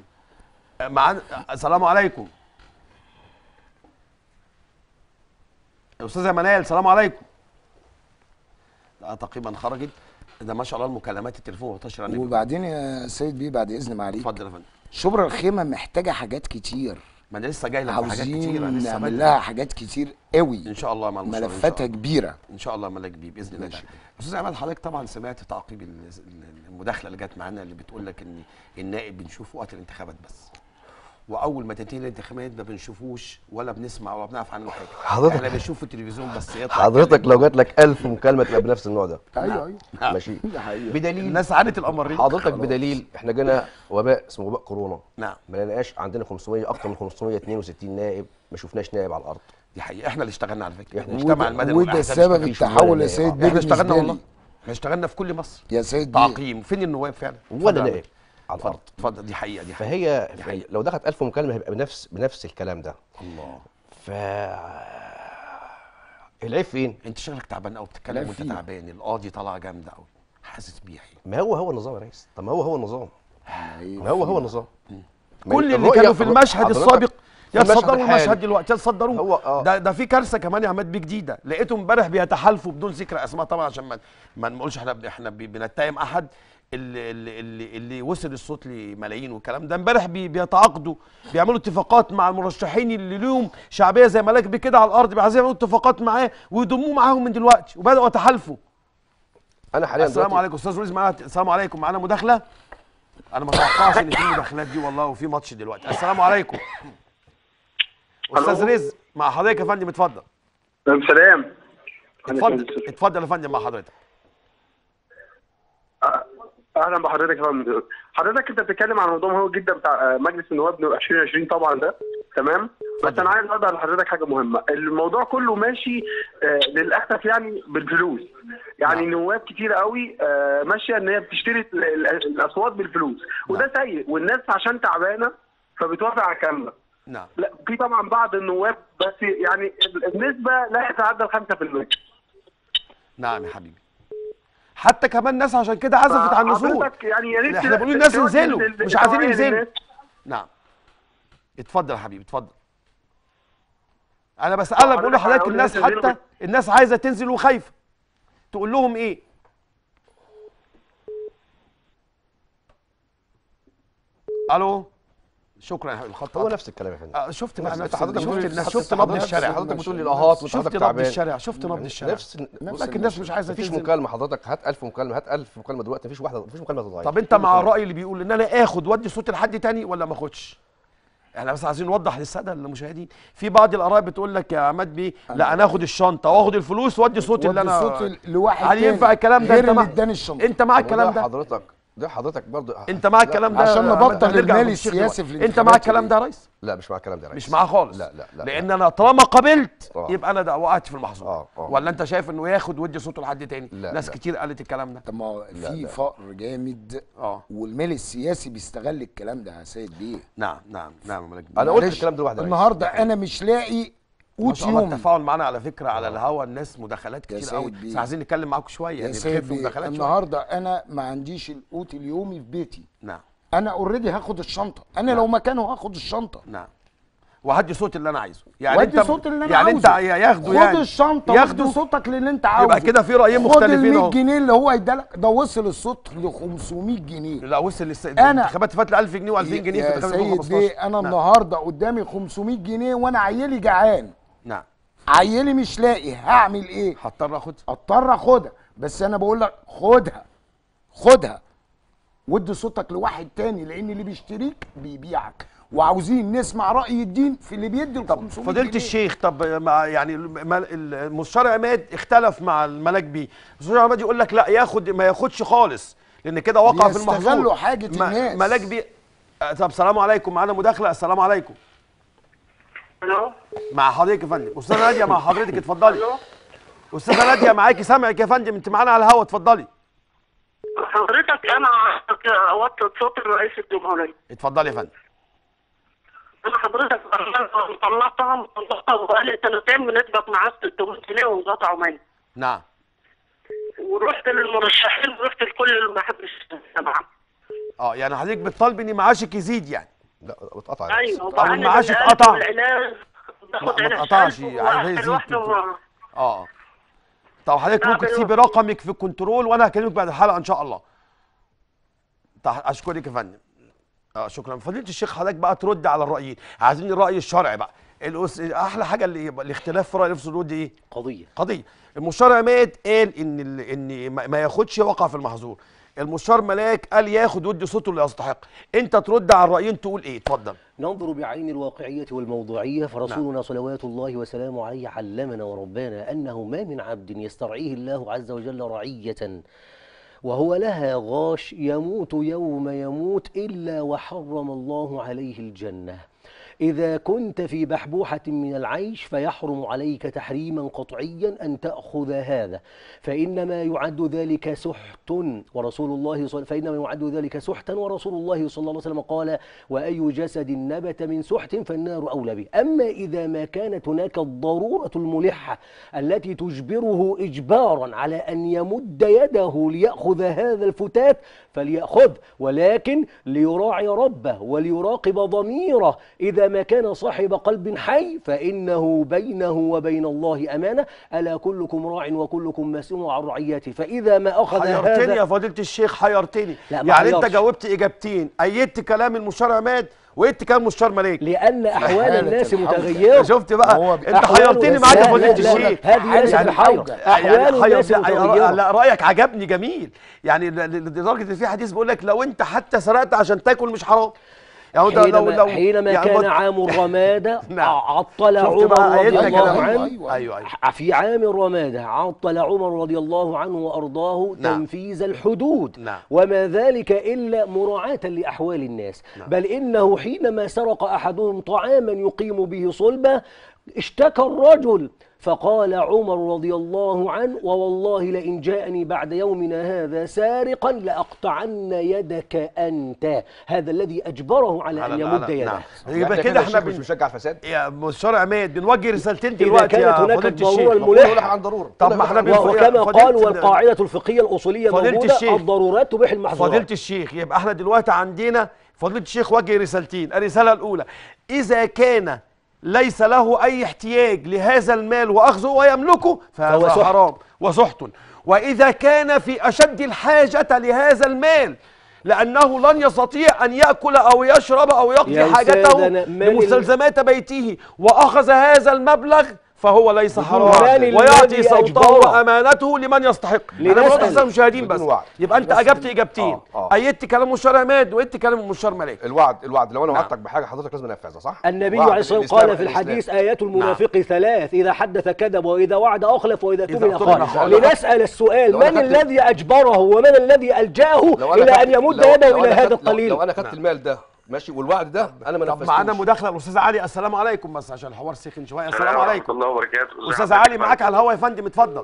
معانا السلام عليكم يا استاذه منال السلام عليكم لا تقريبا خرجت ده ما شاء الله المكالمات التليفون منتشره عندك وبعدين يا سيد بيه بعد اذن معاليك اتفضل يا فندم شبرا الخيمه محتاجه حاجات كتير ما انا لسه جاي لك بحاجات كتيره عاوزين لسه نعمل بدري. لها حاجات كتير قوي ان شاء الله مع المشوار إن شاء ملفاتها الله. كبيره ان شاء الله ملاك بيه باذن الله ماشي. تعالى. استاذ عماد حضرتك طبعا سمعت تعقيب ال- ال- المداخله اللي جت معانا اللي بتقول لك ان النائب بنشوفه وقت الانتخابات بس واول ما تنتهي الانتخابات ما بنشوفوش ولا بنسمع ولا بنعرف عنه حاجه حضرتك- احنا بنشوفه التلفزيون بس يطلع حضرتك لو جات لك 1000 مكالمه تبقى بنفس النوع ده ايوه ايوه نعم. ماشي ده حقيقي بدليل الناس عانت الامرين حضرتك بدليل احنا جينا وباء اسمه وباء كورونا نعم ما لقيناش عندنا 500 اكتر من 562 نائب ما شفناش نائب على الارض دي حقيقه احنا اللي اشتغلنا على فكره احنا وده- المجتمع المدني وده والأحزاب سبب اشتغلنا. مفيش التحول ولا يا سيد نائب. بيه احنا اشتغلنا بالنسبه والله لي احنا اشتغلنا في كل مصر يا سيد بيه تعقيم فين النواب فعلا ولا اتفضل يا نائب على اتفضل الارض اتفضل دي حقيقه دي حقيقه فهي دي حقيقة. لو دخلت 1000 مكالمه هيبقى بنفس بنفس الكلام ده الله ف العيب فين؟ انت شغلك تعبان قوي بتتكلم لا وانت فيه. تعبان القاضي طالعه جامده قوي حاسس بيها ما هو هو النظام يا ريس طب ما هو هو النظام أيوة. ما هو هو النظام ما كل اللي الرؤية كانوا في حضرتك- المشهد حضرتك السابق في المشهد يتصدروا الحالي. المشهد دلوقتي يتصدروه هو آه. ده ده في كارثه كمان يا عماد بيه جديده لقيتهم امبارح بيتحالفوا بدون ذكر اسماء طبعا عشان ما ما نقولش احنا احنا بي- بنتهم احد اللي اللي اللي, اللي وصل الصوت لملايين والكلام ده امبارح بي بيتعاقدوا بيعملوا اتفاقات مع المرشحين اللي ليهم شعبيه زي ملاك بيه كده على الارض عايزين يعملوا اتفاقات معاه ويضموه معاهم من دلوقتي وبداوا يتحالفوا انا حاليا السلام دلوقتي- عليكم استاذ رئيس معانا السلام عليكم معانا مداخله انا ما توقعش ان في مداخلات دي والله وفي ماتش دلوقتي السلام عليكم استاذ رزق مع حضرتك يا فندم اتفضل سلام اتفضل اتفضل يا فندم مع حضرتك اهلا بحضرتك يا فندم حضرتك انت بتتكلم عن موضوع مهم جدا بتاع آه، مجلس النواب 2020 طبعا ده تمام بس اتفضل. انا عايز اوضح لحضرتك حاجه مهمه الموضوع كله ماشي آه، للاسف يعني بالفلوس يعني نعم. نواب كتير قوي آه، ماشيه ان هي بتشتري ال- ال- الاصوات بالفلوس وده سيء والناس عشان تعبانه فبتوافق على الكلام ده نعم لا في طبعا بعض النواب بس يعني النسبه لا تتعدى ال 5% نعم يا حبيبي حتى كمان ناس عشان كده عزفت عن النزول حضرتك يعني يا ريت احنا كده بنقول الناس توجه انزلوا لل- مش عايزين للتوعية ينزلوا للناس. نعم اتفضل يا حبيبي اتفضل انا بسالك بقول لحضرتك هقول الناس للناس ينزلوا حتى الناس عايزه تنزل وخايفه تقول لهم ايه الو شكرا يا حبيبي الخط هو قطع. نفس الكلام يا فندم آه، شفت بقى نفس- نفس انت حضرتك شفت بتقول- الناس حضرتك- شفت نبض حضرتك- الشارع حضرتك بتقول لي نفس- الاهات شفت وحضرتك نبض تعبان. الشارع شفت نبض الشارع نفس لكن الناس مش عايزه مفيش تنزل. مكالمه حضرتك هات 1000 مكالمه هات 1000 مكالمه دلوقتي مفيش واحده مفيش مكالمه تتغير طب انت مع الراي اللي بيقول ان انا اخد وادي صوت لحد تاني ولا ما اخدش احنا بس عايزين نوضح للساده المشاهدين في بعض الاراء بتقول لك يا عماد بيه لا انا اخد الشنطه واخد الفلوس وادي صوتي اللي ودي انا صوت لواحد هل تاني ينفع الكلام ده غير انت اللي مع اداني الشنطه انت مع الكلام ده حضرتك ده حضرتك برضه انت مع الكلام ده عشان يا نبطل عماد؟ هنرجع المال للشيخ السياسي دلوقتي. في انت مع الانتخابات الكلام ده يا ريس لا مش مع الكلام ده يا ريس مش معاه خالص لا لا لا لان انا طالما قبلت اه. يبقى انا ده وقعت في المحظور اه، اه. ولا انت شايف انه ياخد ودي صوته لحد تاني لا، ناس لا. كتير قالت الكلام ده طب ما هو لا، في لا. فقر جامد اه والمال السياسي بيستغل الكلام ده يا سيد بيه نعم نعم نعم يا ملك انا قلت معلش، الكلام ده لوحدي يا ريس. النهارده انا مش لاقي ما قوت شاء الله يومي التفاعل معانا على فكره على الهوا الناس مداخلات يا كتير سيد قوي بيه. بس عايزين نتكلم معاكم شويه يا يعني سيد نخف بيه مداخلات شويه النهارده انا ما عنديش القوت اليومي في بيتي نعم انا اوريدي هاخد الشنطه انا لو مكانه هاخد الشنطه نعم وهدي صوت اللي انا عايزه يعني ودي انت صوت اللي انا يعني انت عاوزه. ياخده خد يعني الشنطه ياخده ودي صوتك للي انت عاوزه يبقى كده في رايين خد مختلفين ال 100 اهو جنيه اللي هو ادالك ده وصل الصوت ل 500 جنيه لا وصل للس... أنا- الانتخابات فات ل 1000 جنيه و2000 جنيه في يا انتخابات سيد 2015 بيه انا نعم. النهارده قدامي 500 جنيه وانا عيلي جعان نعم عيلي مش لاقي هعمل ايه هضطر اخد اضطر اخدها بس انا بقول لك خدها خدها ودي صوتك لواحد تاني لان اللي بيشتريك بيبيعك وعاوزين نسمع راي الدين في اللي بيدي ال 500 فضيله جنيه. الشيخ طب مع يعني الم- المستشار عماد اختلف مع الملاك بيه المستشار عماد يقول لك لا ياخد ما ياخدش خالص لان كده وقع في المحظور بيستغلوا حاجة ما- الناس. ملاك بيه آه، طب السلام عليكم معانا مداخله السلام عليكم الو مع حضرتك يا فندم استاذه ناديه مع حضرتك اتفضلي الو استاذه ناديه معاكي سامعك يا فندم انت معانا على الهوا اتفضلي حضرتك انا اوطد صوت رئيس الجمهوريه اتفضلي يا فندم انا حضرتك طلعتها مطلقه وبقالي سنتين بنسبق معاه 600 جنيه وانقطعوا مني نعم ورحت للمرشحين ورحت لكل اللي ما حدش سمع اه يعني حضرتك بتطالبي ان معاشك يزيد يعني لا اتقطع يا ريس. ايوه طب وبعدين المعاش العلاج اتقطع؟ والعلاج ما- باخد ما علاج اتقطعش، سلب عايزاه وواحد يزيد لوحده كده. ما- اه طب حضرتك لا، ممكن بيروح. تسيبي رقمك في الكنترول وانا هكلمك بعد الحلقه ان شاء الله طب اشكرك يا فندم اه شكرا فضيله الشيخ حضرتك بقى ترد على الرايين عايزين الراي الشرعي بقى الأس... احلى حاجه اللي يبقى الاختلاف في راي نفس الود ايه قضيه قضيه المستشار عماد قال ان ال... ان ما ما ياخدش وقع في المحظور المستشار ملاك قال ياخد ودي صوته اللي يستحق انت ترد على الرايين تقول ايه اتفضل ننظر بعين الواقعية والموضوعية فرسولنا صلوات الله وسلامه عليه علمنا وربانا أنه ما من عبد يسترعيه الله عز وجل رعية وهو لها غاش يموت يوم يموت إلا وحرم الله عليه الجنة إذا كنت في بحبوحة من العيش فيحرم عليك تحريما قطعيا أن تأخذ هذا فإنما يعد ذلك سحت ورسول الله صلى فإنما يعد ذلك سحتا ورسول الله صلى الله عليه وسلم قال وأي جسد نبت من سحت فالنار أولى به أما إذا ما كانت هناك الضرورة الملحة التي تجبره إجبارا على أن يمد يده ليأخذ هذا الفتات فليأخذ ولكن ليراعي ربه وليراقب ضميره إذا ما كان صاحب قلب حي فإنه بينه وبين الله أمانة ألا كلكم راع وكلكم مسؤول عن رعيته فإذا ما أخذ حيرتني هذا يا فضيله الشيخ حيرتني لا، ما يعني انت حيرش. جاوبت اجابتين ايدت كلام المستشار عماد وايدت كلام المستشار ملاك لأن أحوال حالة الناس الحوض. متغيرة شفت بقى هو انت أحوال حيرتني الناس- معاك يا لا، فضيله لا، لا، لا، الشيخ هذه ليست يعني الحوجة. يعني أحوال حير- الناس لا، متغيرة. لا رايك عجبني جميل يعني ل- ل- لدرجه ان في حديث بيقول لك لو انت حتى سرقت عشان تاكل مش حرام يعني ده لو حينما, لو حينما يعني كان بط- عام الرمادة نعم. عطل شفت عمر بقى رضي آياتنا الله كلام. عنه أيوة. ايوه ايوه في عام الرمادة عطل عمر رضي الله عنه وأرضاه نعم. تنفيذ الحدود نعم. وما ذلك إلا مراعاة لأحوال الناس نعم. بل إنه حينما سرق أحدهم طعاما يقيم به صلبة اشتكى الرجل فقال عمر رضي الله عنه ووالله لئن جاءني بعد يومنا هذا سارقا لأقطعن يدك أنت هذا الذي أجبره على, على- أن يمد على- يده نعم. يعني يبقى كده احنا مش بن... بنشجع الفساد يا مستشار عماد بنوجه رسالتين إذا دلوقتي كانت يا هناك فضيله الضرورة الشيخ الملحة. يقول لك عن ضروره طب ما احنا و- وكما فضيلة قالوا ال- والقاعدة الفقهية الأصولية فضيلة موجودة الشيخ. الضرورات تبيح المحظورات فضيله الشيخ يبقى احنا دلوقتي عندنا فضيله الشيخ وجه رسالتين الرساله الاولى اذا كان ليس له اي احتياج لهذا المال واخذه ويملكه فهذا فهو سحت. حرام وسحت واذا كان في اشد الحاجه لهذا المال لانه لن يستطيع ان ياكل او يشرب او يقضي يا حاجته أستاذنا، من ال- لمستلزمات بيته واخذ هذا المبلغ فهو ليس حرام من الذي ويعطي صوته أجبره؟ وامانته لمن يستحق انا لنسأل. بقول للساده المشاهدين بدون بس وعي. يبقى انت بس اجبت ال- اجابتين آه، آه. ايدت كلام المستشار عماد وايدت كلام المستشار ملاك الوعد الوعد لو انا نعم. وعدتك بحاجه حضرتك لازم انفذها صح النبي وعد عليه الصلاة والسلام الإسلام- قال في الإسلام. الحديث آيات المنافق ثلاث إذا حدث كذب وإذا وعد أخلف وإذا إذا اؤتمن اؤتمن خان خان. لنسأل السؤال لو أنا من خدت- الذي أجبره ومن الذي ألجأه لو أنا إلى خدت- أن يمد لو- يده لو إلى أنا هذا خدت- لو- القليل لو انا خدت المال ده ماشي والوعد ده انا ما طب نفذتوش معانا مداخله الاستاذ علي السلام عليكم بس عشان الحوار سخن شويه السلام ورحمة عليكم الله وبركاته ازي استاذ حضرتك علي معاك على الهوا يا فندم اتفضل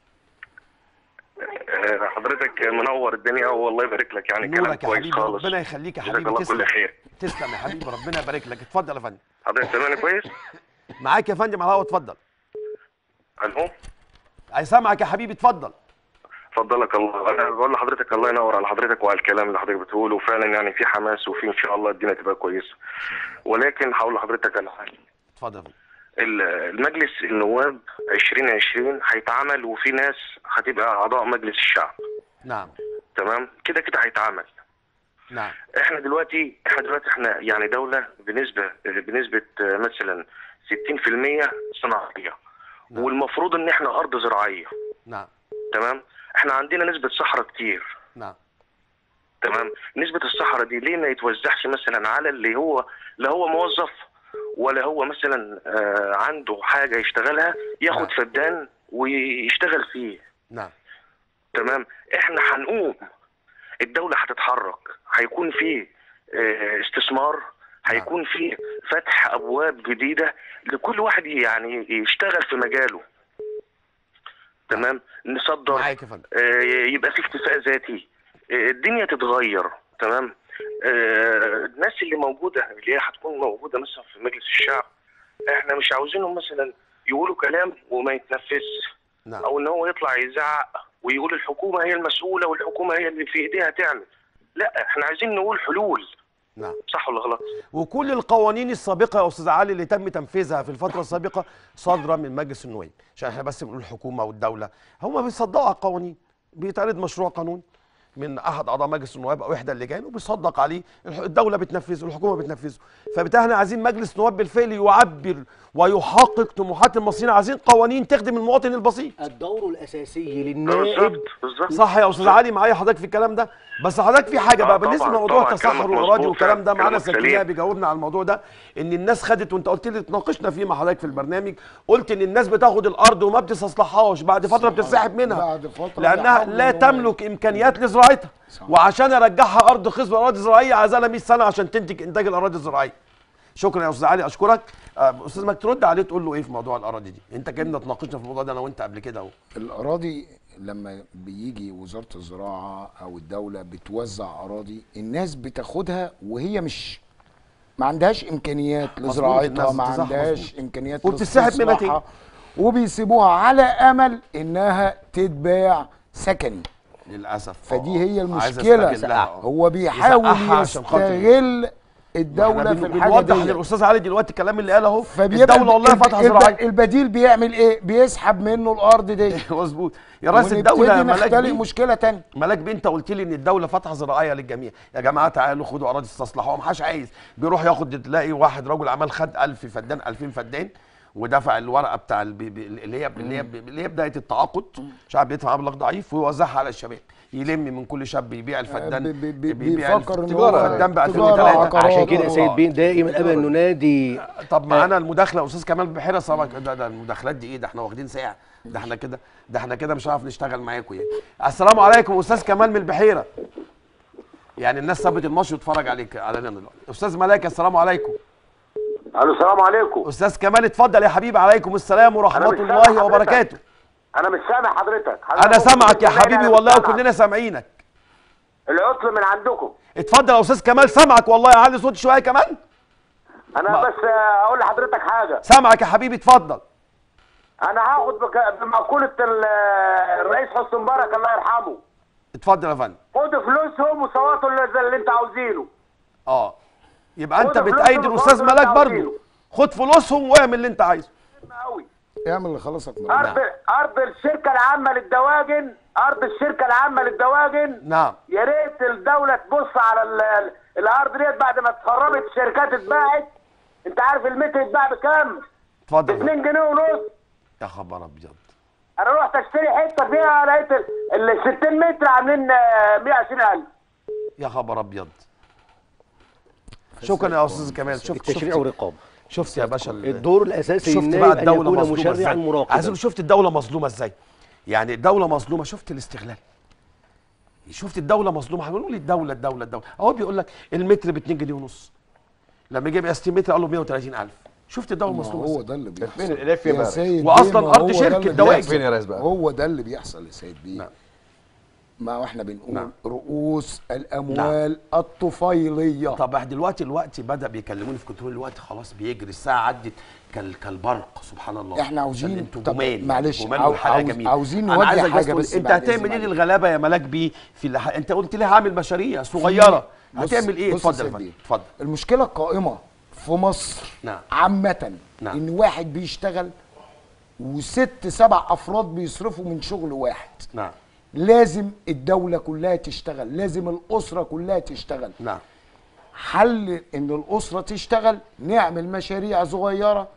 آه، حضرتك منور الدنيا والله يبارك لك يعني كلام نورك يا كويس حبيبي خالص ربنا يخليك يا جزاك حبيبي الله كل تسلم خير تسلم يا حبيبي ربنا يبارك لك اتفضل يا فندم حضرتك سامعني كويس؟ معاك يا فندم على الهوا اتفضل الو عايز سامعك يا حبيبي اتفضل فضلك الله انا بقول لحضرتك الله ينور على حضرتك وعلى الكلام اللي حضرتك بتقوله وفعلا يعني في حماس وفي ان شاء الله الدنيا تبقى كويسه ولكن هقول لحضرتك على حاجه اتفضل يا فندم ال- المجلس النواب 2020 هيتعمل وفي ناس هتبقى اعضاء مجلس الشعب نعم تمام كده كده هيتعمل نعم احنا دلوقتي احنا دلوقتي احنا يعني دوله بنسبه بنسبه آه، مثلا 60% صناعيه نعم. والمفروض ان احنا ارض زراعيه نعم تمام احنا عندنا نسبه صحراء كتير نعم تمام نسبة الصحراء دي ليه ما يتوزعش مثلا على اللي هو لا هو موظف ولا هو مثلا آه عنده حاجة يشتغلها ياخد نعم. فدان ويشتغل فيه نعم تمام احنا هنقوم الدولة هتتحرك هيكون في آه استثمار هيكون في فتح ابواب جديدة لكل واحد يعني يشتغل في مجاله تمام نصدر معاك يا فندم آه، يبقى في اكتفاء ذاتي آه، الدنيا تتغير تمام آه، الناس اللي موجوده اللي هي هتكون موجوده مثلا في مجلس الشعب احنا مش عاوزينهم مثلا يقولوا كلام وما يتنفذش نعم او ان هو يطلع يزعق ويقول الحكومه هي المسؤوله والحكومه هي اللي في ايديها تعمل لا احنا عايزين نقول حلول نعم صح ولا غلط وكل القوانين السابقه يا استاذ علي اللي تم تنفيذها في الفتره السابقه صادره من مجلس النواب عشان احنا بس بنقول الحكومه والدوله هم بيصدقوا على القوانين بيتعرض مشروع قانون من احد اعضاء مجلس النواب او احدى اللجان وبيصدق عليه الح- الدوله بتنفذه الحكومه بتنفذه فبالتالي احنا عايزين مجلس نواب بالفعل يعبر ويحقق طموحات المصريين عايزين قوانين تخدم المواطن البسيط الدور الاساسي للنائب بالظبط بالظبط صح يا استاذ علي معايا حضرتك في الكلام ده بس حضرتك في حاجه آه بقى طبعاً، بالنسبه لموضوع طبعاً، التصحر كلامك والاراضي مظبوط والكلام ده فعلاً، معانا كلامك سكينه سليم. بيجاوبنا على الموضوع ده ان الناس خدت وانت قلت لي تناقشنا فيه مع حضرتك في البرنامج قلت ان الناس بتاخد الارض وما بتستصلحهاش بعد فتره بتنسحب منها بعد فترة لانها بيحاولوا لا إن هم- تملك امكانيات لزراعتها صح. وعشان ارجعها ارض خصبه اراضي زراعيه عايزها لها 100 سنه عشان تنتج انتاج الاراضي الزراعيه شكرا يا استاذ علي اشكرك آه، استاذ مجدي ترد عليه تقول له ايه في موضوع الاراضي دي انت كنا تناقشنا في الموضوع ده انا وانت قبل كده اهو الاراضي لما بيجي وزاره الزراعه او الدوله بتوزع اراضي الناس بتاخدها وهي مش ما عندهاش امكانيات لزراعتها الناس ما بتزحف عندهاش مظبوط. امكانيات وبتسحب منها لاستصلاحها، وبيسيبوها على امل انها تتباع سكني للاسف فدي آه، هي عايز المشكله أستغلها، آه. هو بيحاول يسقعها عشان خاطر يستغل الدوله احنا في بن- الحاجه بنوضح دي للاستاذ علي دلوقتي الكلام اللي قاله اهو فبيبقى الدوله والله الب- فاتحه الب- زراعيه البديل بيعمل ايه بيسحب منه الارض دي مظبوط يا رئيس الدوله ونبتدي يا ملاك نختلق بيه مشكله تانية ملاك بيه انت قلت لي ان الدوله فاتحه زراعيه للجميع يا جماعه تعالوا خدوا اراضي استصلحوها محدش عايز بيروح ياخد تلاقي واحد رجل اعمال خد 1000 فدان 2000 فدان ودفع الورقه بتاع البي بي اللي هي اللي هي اللي هي بدايه التعاقد مش عارف بيدفع مبلغ ضعيف ويوزعها على الشباب يلم من كل شاب يبيع الفدان بي- بي- بي- بيبيع بيفكر ان تجارة. هو فدان ب 2000 تجارة، وتلاتة. عقارات. عشان كده يا سيد آه. بين دائما ابدا ننادي طب معانا المداخله يا استاذ كمال بحيره صباح ده, ده المداخلات دي ايه ده احنا واخدين ساعه ده احنا كده ده احنا كده مش هنعرف نشتغل معاكم يعني السلام عليكم استاذ كمال من البحيره يعني الناس سابت الماتش وتتفرج عليك علينا دلوقتي استاذ ملاك السلام عليكم الو السلام عليكم استاذ كمال اتفضل يا حبيبي عليكم السلام ورحمه أنا مش سامع الله حضرتك. وبركاته انا مش سامع حضرتك, حضرتك انا سامعك يا ممكن تقول لي حبيبي أنا والله مش سامع. وكلنا سامعينك العطل من عندكم اتفضل يا استاذ كمال سامعك والله علي صوتي شويه كمان انا ما- بس آه، اقول لحضرتك حاجه سامعك يا حبيبي اتفضل انا هاخد بك- بمقوله ال- آه، الرئيس حسني مبارك الله يرحمه اتفضل يا فندم خدوا فلوسهم وصوتوا اللي, زي اللي انت عاوزينه اه يبقى انت خد فلوسهم بتأيد وخلاص الاستاذ اللي ملاك انت برضه عاوزينه. خد فلوسهم واعمل اللي انت عايزه قوي اعمل اللي خلصك من ارض ارض الشركه العامه للدواجن ارض الشركه العامه للدواجن نعم يا ريت الدوله تبص على ال- ال- الارض ديت بعد ما اتخربت الشركات اتباعت انت عارف المتر يتباع بكام؟ ب اتفضل يا فندم. 2 جنيه ونص يا خبر ابيض انا رحت اشتري حته فيها لقيت ال ال 60 متر عاملين آه، 120000 يا خبر ابيض شكرا يا استاذ كمال شفت التشريع شفت, والرقابه شفت يا باشا ال- الدور الاساسي شفت للنائب بقى ان الدوله يكون مظلومه مشرعا ازاي عايز مراقبا أقول شفت الدوله مظلومه ازاي يعني الدوله مظلومه شفت الاستغلال شفت الدوله مظلومه هنقول لي الدوله الدوله الدوله اهو بيقول لك المتر ب 2 جنيه ونص لما يجيب 60 متر قال له 130000 شفت الدوله ما مظلومه هو ازاي ده اللي بيحصل فين الإلاف فين يا بقى؟ سيد وأصلاً بيه، ما أرض هو ده شركة اللي دواجن. بيحصل. فين يا ريس بقى؟ هو ده اللي بيحصل يا سيد بيه نعم. ما احنا بنقول نعم. رؤوس الاموال الطفيليه طب احنا دلوقتي الوقت بدا بيكلموني في كنترول الوقت خلاص بيجري الساعه عدت كال كالبرق سبحان الله احنا عاوزين- عشان انتوا طب جمال معلش، جمال عاو- والحلقه عاوز- جميله عاوزين انا نوجه عايزك حاجة تقول بس انت بعد هتعمل إذن ايه معلش. للغلابه يا ملاك بيه في اللح... انت قلت لي هعمل مشاريع صغيره بص- هتعمل ايه بص يا اتفضل يا سيد فندم بيه. اتفضل المشكله القائمه في مصر نعم. عامه نعم. ان واحد بيشتغل وست سبع افراد بيصرفوا من شغل واحد نعم لازم الدوله كلها تشتغل لازم الاسره كلها تشتغل نعم حل ان الاسره تشتغل نعمل مشاريع صغيره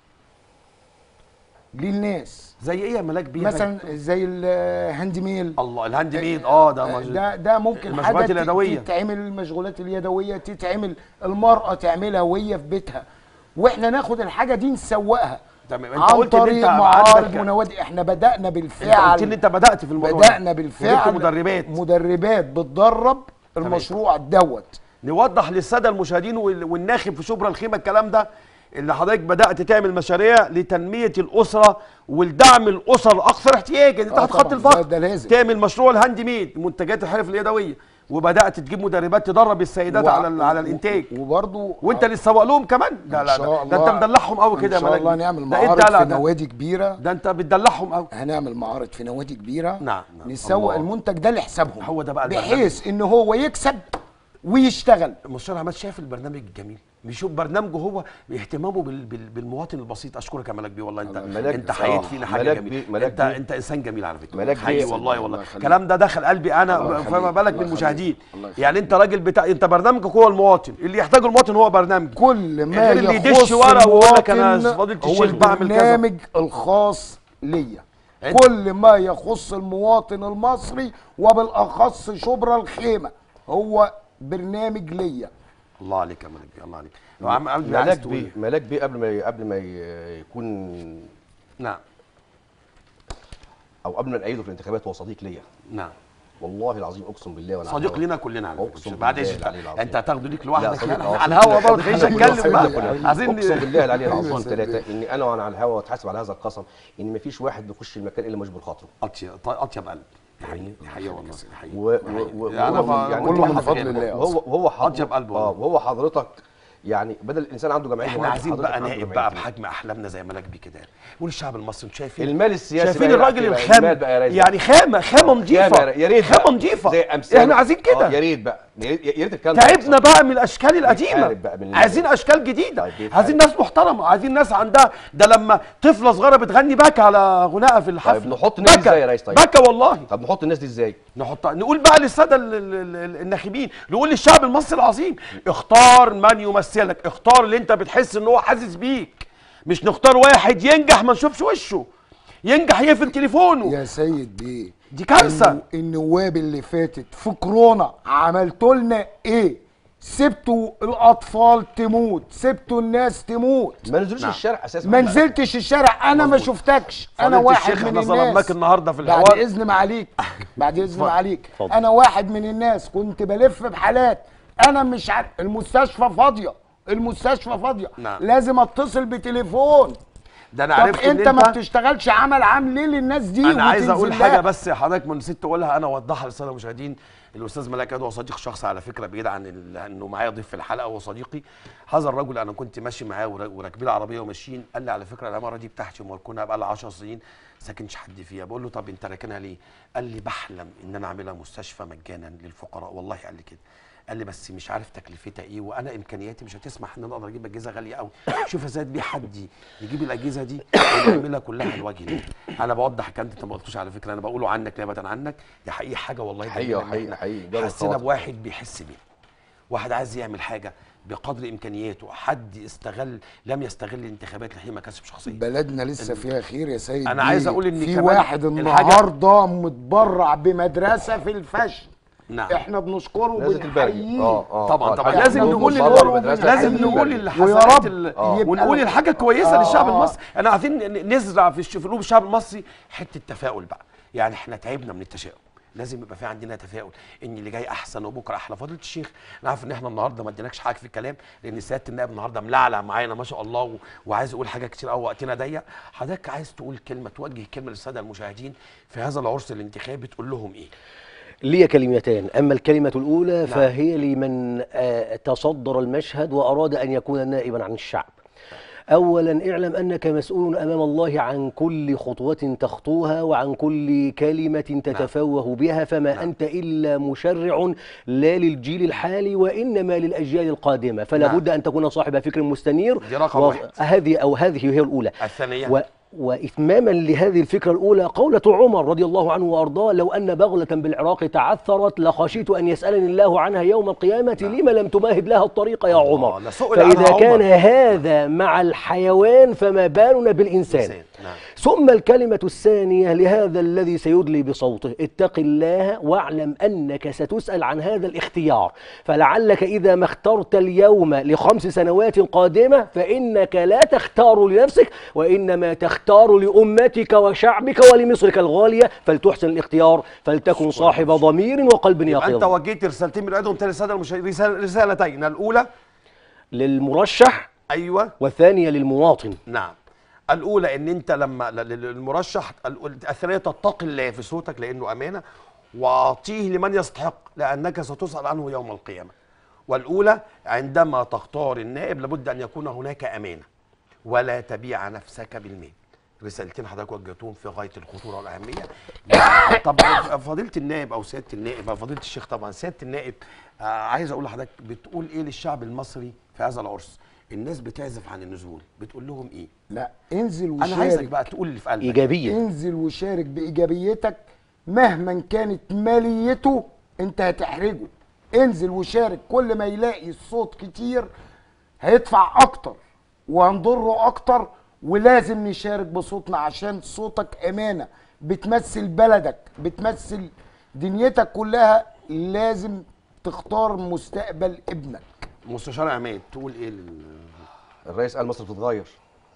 للناس زي ايه يا ملاك بيه يا مثلا زي الهاند ميل فندم؟ الله الهاند ميد اه ده مج... ده ده ممكن المشغولات حاجه ت- اليدوية. تتعمل المشغولات اليدويه تتعمل المراه تعملها وهي في بيتها واحنا ناخد الحاجه دي نسوقها تمام. انت عن قلت ان طريق انت معارض عندك- مناودي احنا بدانا انت بالفعل قلت لي انت بدات في الموضوع بدانا ده. بالفعل وجبت مدربات مدربات بتدرب المشروع دوت نوضح للساده المشاهدين وال- والناخب في شبرا الخيمه الكلام ده اللي حضرتك بدات تعمل مشاريع لتنميه الاسره والدعم الاسر الاكثر احتياجا انت آه تحت خط طبعاً، الفقر ده- ده لازم. تعمل مشروع الهاند ميد منتجات الحرف اليدويه وبدات تجيب مدربات تدرب السيدات و- على ال- على الانتاج وبرضه وانت اللي تسوق لهم كمان ده إن لا شاء ده, ده الله- انت مدلعهم قوي كده يا ان شاء ملاك الله نعمل ده ايه معارض الدلع في ده نوادي كبيره ده انت بتدلعهم قوي هنعمل معارض في نوادي كبيره نعم، نعم. نسوق الله. المنتج ده لحسابهم هو ده بقى البرنامج. بحيث ان هو يكسب ويشتغل المستشار عماد شايف البرنامج الجميل بيشوف برنامجه هو اهتمامه بال... بال... بالمواطن البسيط اشكرك يا ملاك بيه والله انت ملاك انت بصراحة. حييت فينا حاجه ملاك جميله بيه- ملاك انت بيه- انت انسان جميل على فكره ملاك حقيقي بيه- والله الله والله يخليك. الكلام ده دخل قلبي الله انا يخليك. فما بالك الله بالمشاهدين يخليك. الله يخليك. يعني انت راجل بتاع انت برنامجك هو المواطن اللي يحتاجه المواطن هو برنامج كل ما غير اللي يخص يدش ورا ويقول لك أنا المواطن فضيلة هو الشيخ بعمل كذا. البرنامج الخاص ليا أنت- كل ما يخص المواطن المصري وبالاخص شبرا الخيمه هو برنامج ليا الله عليك يا ملاك بيه الله عليك لو عم عم عايز ملاك تقول بيه إيه؟ ملاك بيه قبل ما ي- قبل ما ي- يكون نعم او قبل ما نأيده في الانتخابات هو صديق ليا نعم والله العظيم اقسم بالله وانا صديق على لينا كلنا على أقسم فكره بعد بالله ايش العلي العظيم. انت هتاخده ليك لا، لوحدك صديق، لا آه، على صديق. الهوا برضه صديق خلينا كلنا، نتكلم صديق بقى كلنا. عايزين اقسم بالله العلي العظيم أيوة، ثلاثه صديق. ان انا وانا على الهوا واتحاسب على هذا القسم ان مفيش واحد بيخش المكان الا مجبور خاطره اطيب اطيب قلب دي حقيقة دي حقيقة والله دي حقيقة و- دي حقيقة. و- و- أنا وهو ف- يعني كله من واحد فضل غير. الله. وهو وهو حضرتك أطيب قلب اه والله. وهو حضرتك يعني بدل الانسان عنده جمعيه احنا وعنده عايزين حضرتك بقى عنده نائب جمعية. بقى بحجم احلامنا زي ملاك بيه كده نقول الشعب المصري انتوا شايفين المال السياسي شايفين بقى الراجل يبقى- الخام المال بقى يا ريس يعني خامه خامه نظيفه يا يا ريت خامه بقى. نظيفه زي أمثال- احنا عايزين آه، كده يا ريت بقى يا ريت يا ريت الكلام ده تعبنا يحصل. بقى من الاشكال القديمه بيتحارب بقى من- عايزين اشكال جديده طيب بيتحارب. عايزين ناس محترمه عايزين ناس عندها ده لما طفله صغيره بتغني بكى على غناء في الحفله طيب نحط الناس بكى. إزاي يا ريس طيب؟ بكى والله طب نحط الناس دي ازاي؟ نحط نقول بقى للساده ال- ال- ال- الناخبين نقول للشعب المصري العظيم اختار من يمثلك اختار اللي انت بتحس ان هو حاسس بيك مش نختار واحد ينجح ما نشوفش وشه ينجح يقفل تليفونه يا سيد بيه دي كارثه النو- النواب اللي فاتت في كورونا عملتوا لنا ايه سبتوا الاطفال تموت سبتوا الناس تموت ما نزلوش الشارع اساسا ما نزلتش الشارع انا ما مظبوط. شفتكش انا فضيلة واحد الشيخ من احنا ظلمناك الناس النهارده في بعد الحوار اذن معاليك بعد اذن اتفضل. معاليك اتفضل. انا واحد من الناس كنت بلف بحالات انا مش عارف المستشفى فاضيه المستشفى فاضيه نعم. لازم اتصل بتليفون ده انا طب عرفت انت ان ما انت بتشتغلش عمل عام ليه للناس دي انا عايز وتنزل اقول لها؟ حاجه بس حضرتك ما نسيت تقولها انا اوضحها للساده المشاهدين الاستاذ ملاك هو صديق شخص على فكره بعيد عن ال- انه معايا ضيف في الحلقه هو صديقي هذا الرجل انا كنت ماشي معاه ور- وراكبين العربيه وماشيين قال لي على فكره العماره دي بتاعتي ومركونها بقى لها 10 سنين ساكنش حد فيها بقول له طب انت راكنها ليه قال لي بحلم ان انا اعملها مستشفى مجانا للفقراء والله قال لي كده قال لي بس مش عارف تكلفتها ايه وانا امكانياتي مش هتسمح ان انا اقدر اجيب اجهزه غاليه قوي شوف ازاي بيه حد يجيب الاجهزه دي ويعملها كلها الوجه ده انا بوضح كلام انت ما قلتوش على فكره انا بقوله عنك نيابه عنك دي حقيقه حاجه والله حقيقة، جميلة إن حقيقة، إحنا حقيقة. جابوا حسينا الخواطر. بواحد بيحس بيه واحد عايز يعمل حاجه بقدر امكانياته حد استغل لم يستغل الانتخابات لحين مكاسب شخصيه بلدنا لسه فيها خير يا سيد أنا بيه. عايز أقول إن في كمان واحد الحاجة- النهارده متبرع بمدرسه في الفشل نعم. احنا بنشكره نازل الباقي وبنحييه اه اه طبعا آه، طبعا الحاجة لازم اللي نقول بره ال- المدرسة لازم الحاجة نقول اللي- الحسنات ويا رب ال- يبقى- ونقول الحاجه كويسه آه. للشعب المصري انا عايزين ن- نزرع في الش- في قلوب الشعب المصري حته تفاؤل بقى يعني احنا تعبنا من التشاؤم لازم يبقى في عندنا تفاؤل ان اللي جاي احسن وبكره احلى فضيله الشيخ انا عارف ان احنا النهارده ما اديناكش حاجه في الكلام لان سياده النائب النهارده ملعلع معانا ما شاء الله و... وعايز يقول حاجه كتير قوي وقتنا ضيق حضرتك عايز تقول كلمه توجه كلمه للساده المشاهدين في هذا العرس الانتخابي تقول لهم ايه لي كلمتان أما الكلمة الأولى فهي لمن آه، تصدر المشهد وأراد أن يكون نائبا عن الشعب أولا اعلم أنك مسؤول أمام الله عن كل خطوة تخطوها وعن كل كلمة تتفوه بها فما أنت إلا مشرع لا للجيل الحالي وإنما للأجيال القادمة فلا نعم. بد أن تكون صاحب فكر مستنير دي رقم واحد. هذه أو هذه هي الأولى الثانيه و وإتماما لهذه الفكرة الأولى قولة عمر رضي الله عنه وأرضاه لو أن بغلة بالعراق تعثرت لخشيت أن يسألني الله عنها يوم القيامة لما لم تمهد لها الطريق يا عمر لسئل عنها فإذا عمر. كان هذا مع الحيوان فما بالنا بالإنسان إنسان، نعم. ثم الكلمة الثانية لهذا الذي سيدلي بصوته اتق الله واعلم أنك ستسأل عن هذا الاختيار فلعلك إذا ما اخترت اليوم لخمس سنوات قادمة فإنك لا تختار لنفسك وإنما تختار لأمتك وشعبك ولمصرك الغالية فلتحسن الاختيار فلتكن صاحب ضمير وقلب يبقى انت يقظ وجهت رسالتين من عندهم تاني للساده المشاهدين رسالة- رسالتين الاولى للمرشح ايوه والثانية للمواطن نعم الاولى ان انت لما ل- ل- المرشح الأول- الثانيه تتقي الله في صوتك لانه امانه واعطيه لمن يستحق لانك ستسال عنه يوم القيامه والاولى عندما تختار النائب لابد ان يكون هناك امانه ولا تبيع نفسك بالمال رسالتين حضرتك وجهتهم في غايه الخطوره والاهميه يعني طب فضيله النائب او سياده النائب او فضيله الشيخ طبعا سياده النائب آه عايز اقول لحضرتك بتقول ايه للشعب المصري في هذا العرس الناس بتعزف عن النزول بتقول لهم ايه لا انزل انا عايزك وشارك بقى تقول اللي في قلبك ايجابيه انزل وشارك بايجابيتك مهما كانت ماليته انت هتحرجه انزل وشارك كل ما يلاقي الصوت كتير هيدفع اكتر وهنضره اكتر ولازم نشارك بصوتنا عشان صوتك امانه بتمثل بلدك بتمثل دنيتك كلها لازم تختار مستقبل ابنك مستشار عماد تقول ايه لل... الرئيس قال مصر بتتغير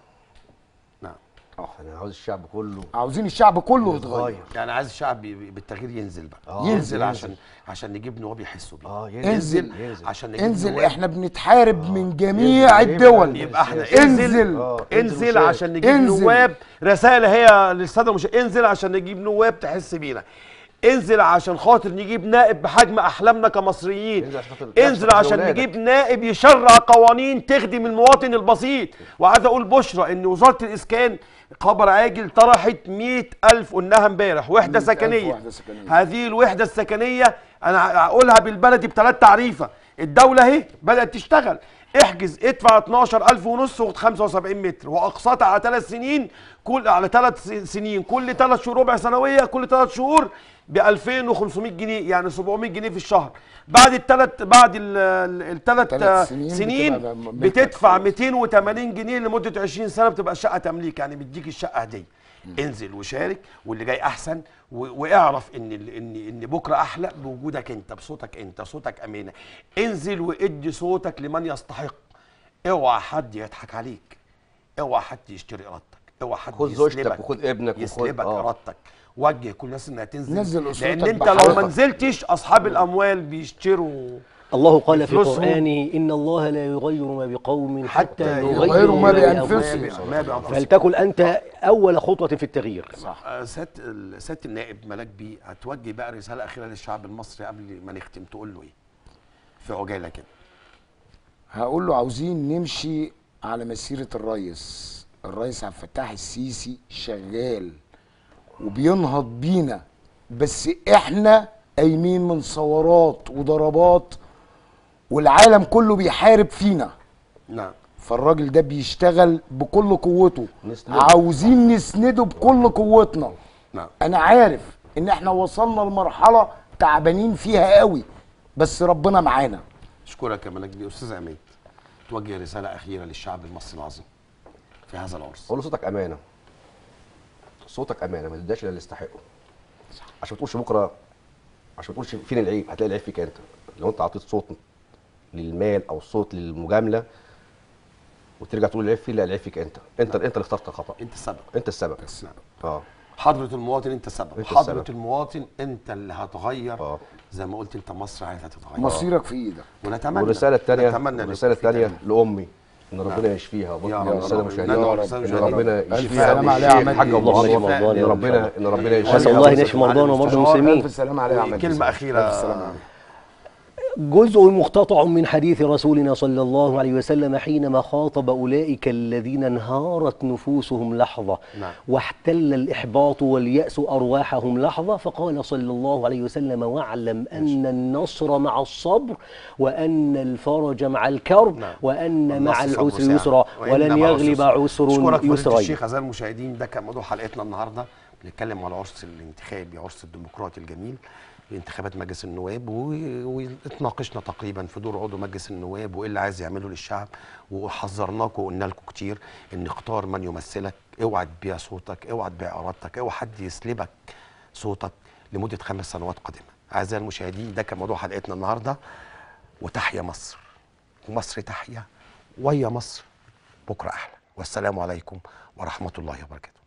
نعم انا عاوز الشعب كله عاوزين الشعب كله يتغير يعني عايز الشعب ي- بالتغيير ينزل بقى آه، ينزل, ينزل. عشان عشان نجيب نواب يحسوا بيه اه انزل. ينزل عشان نجيب انزل نواب احنا بنتحارب من جميع ينزل. الدول يبقى احنا انزل. انزل آه، انزل وشارك. عشان نجيب انزل. نواب رسائل هي للساده مش انزل عشان نجيب نواب تحس بينا انزل عشان خاطر نجيب نائب بحجم احلامنا كمصريين انزل عشان خاطر انزل نفسك عشان لأولادك. نجيب نائب يشرع قوانين تخدم المواطن البسيط وعايز اقول بشرى ان وزاره الاسكان خبر عاجل طرحت 100000 قلناها امبارح وحده 100,000 سكنيه وحدة سكنية. هذه الوحده السكنيه انا هقولها بالبلدي بثلاث تعريفه الدوله اهي بدات تشتغل احجز ادفع 12000 ونص وخد 75 متر واقساط على ثلاث سنين كل على ثلاث سنين كل ثلاث شهور ربع سنويه كل ثلاث شهور ب 2500 جنيه يعني 700 جنيه في الشهر بعد الثلاث بعد الثلاث تلات سنين سنين بتبقى ملكك بتدفع خالص. 280 جنيه لمده 20 سنه بتبقى الشقه تمليك يعني بيديك الشقه هديه انزل وشارك واللي جاي احسن و- واعرف ان ال- ان ان بكره احلى بوجودك انت بصوتك انت صوتك امانه انزل وادي صوتك لمن يستحق اوعى حد يضحك عليك اوعى حد يشتري ارادتك اوعى حد خد زوجتك يسلبك وخد ابنك وخد- يسلبك آه. ارادتك وجه كل الناس انها تنزل نزل أسرتك لان انت لو ما بحالك. نزلتش اصحاب الاموال بيشتروا الله قال في بفلوسهم. قرآنه إن الله لا يغير ما بقوم حتى حتى يغيروا يغيروا ما ما بأنفسهم. بأنفسهم ما بأنفسهم. فلتكن أنت أول خطوة في التغيير آه، سياده ال- سياده النائب ملاك بيه هتوجه بقى رساله اخيره للشعب المصري قبل ما نختم تقول له ايه؟ في عجاله كده هقول له عاوزين نمشي على مسيرة الريس الريس عبد الفتاح السيسي شغال وبينهض بينا بس احنا قايمين من ثورات وضربات والعالم كله بيحارب فينا نعم فالراجل ده بيشتغل بكل قوته نسنده. عاوزين نسنده بكل قوتنا نعم انا عارف ان احنا وصلنا لمرحلة تعبانين فيها قوي بس ربنا معانا اشكرك يا ملاك بيه استاذ عماد توجه رساله اخيره للشعب المصري العظيم في هذا العرس قول له صوتك امانه صوتك امانه ما تديهاش الا اللي يستحقه عشان ما تقولش بكره عشان ما تقولش فين العيب هتلاقي العيب فيك انت لو انت عطيت صوت للمال او صوت للمجامله وترجع تقول العيب فيه لا العيب فيك انت انت انت اللي اخترت الخطا انت السبب انت السبب نعم. اه حضرة المواطن انت السبب انت حضرة السبب. المواطن انت اللي هتغير اه زي ما قلت انت مصر عايزه تتغير مصيرك في ايدك ونتمنى والرساله الثانيه نتمنى إن الرساله يكون في الثانيه تغيير. لامي ان ربنا يشفيها يا وبكره رب. الساده يا المشاهدين رب. ان يا رب. ربنا ألف يشفيها سلام عليها الشيخ عماد حاج بيه. ابو اللهم انور اشف مرضانا ان يا رب. ربنا ان ربنا نسأل يشفيها الله ان يشفي مرضانا ومرضى المسلمين الف سلام عليها يا عماد كلمة بيه. أخيرة ألف سلام عليها. جزء مقتطع من حديث رسولنا صلى الله عليه وسلم حينما خاطب أولئك الذين انهارت نفوسهم لحظة نعم. واحتل الإحباط واليأس أرواحهم لحظة فقال صلى الله عليه وسلم واعلم أن النصر مع الصبر وأن الفرج مع الكرب نعم. وأن مع والنصر العسر سبب يسرا وإن ولن مع يغلب العسر عسر اشكرك فضيلة يسرين الشيخ اعزائي المشاهدين ده كان موضوع حلقتنا النهارده بنتكلم على العرس الانتخابي عرس الديمقراطي الجميل انتخابات مجلس النواب و- واتناقشنا تقريبا في دور عضو مجلس النواب وايه اللي عايز يعمله للشعب وحذرناكم وقلنا لكم كتير ان اختار من يمثلك اوعى تبيع صوتك اوعى تبيع ارادتك اوعى حد يسلبك صوتك لمده خمس سنوات قادمه اعزائي المشاهدين ده كان موضوع حلقتنا النهارده وتحيا مصر ومصر تحيا ويا مصر بكره احلى والسلام عليكم ورحمه الله وبركاته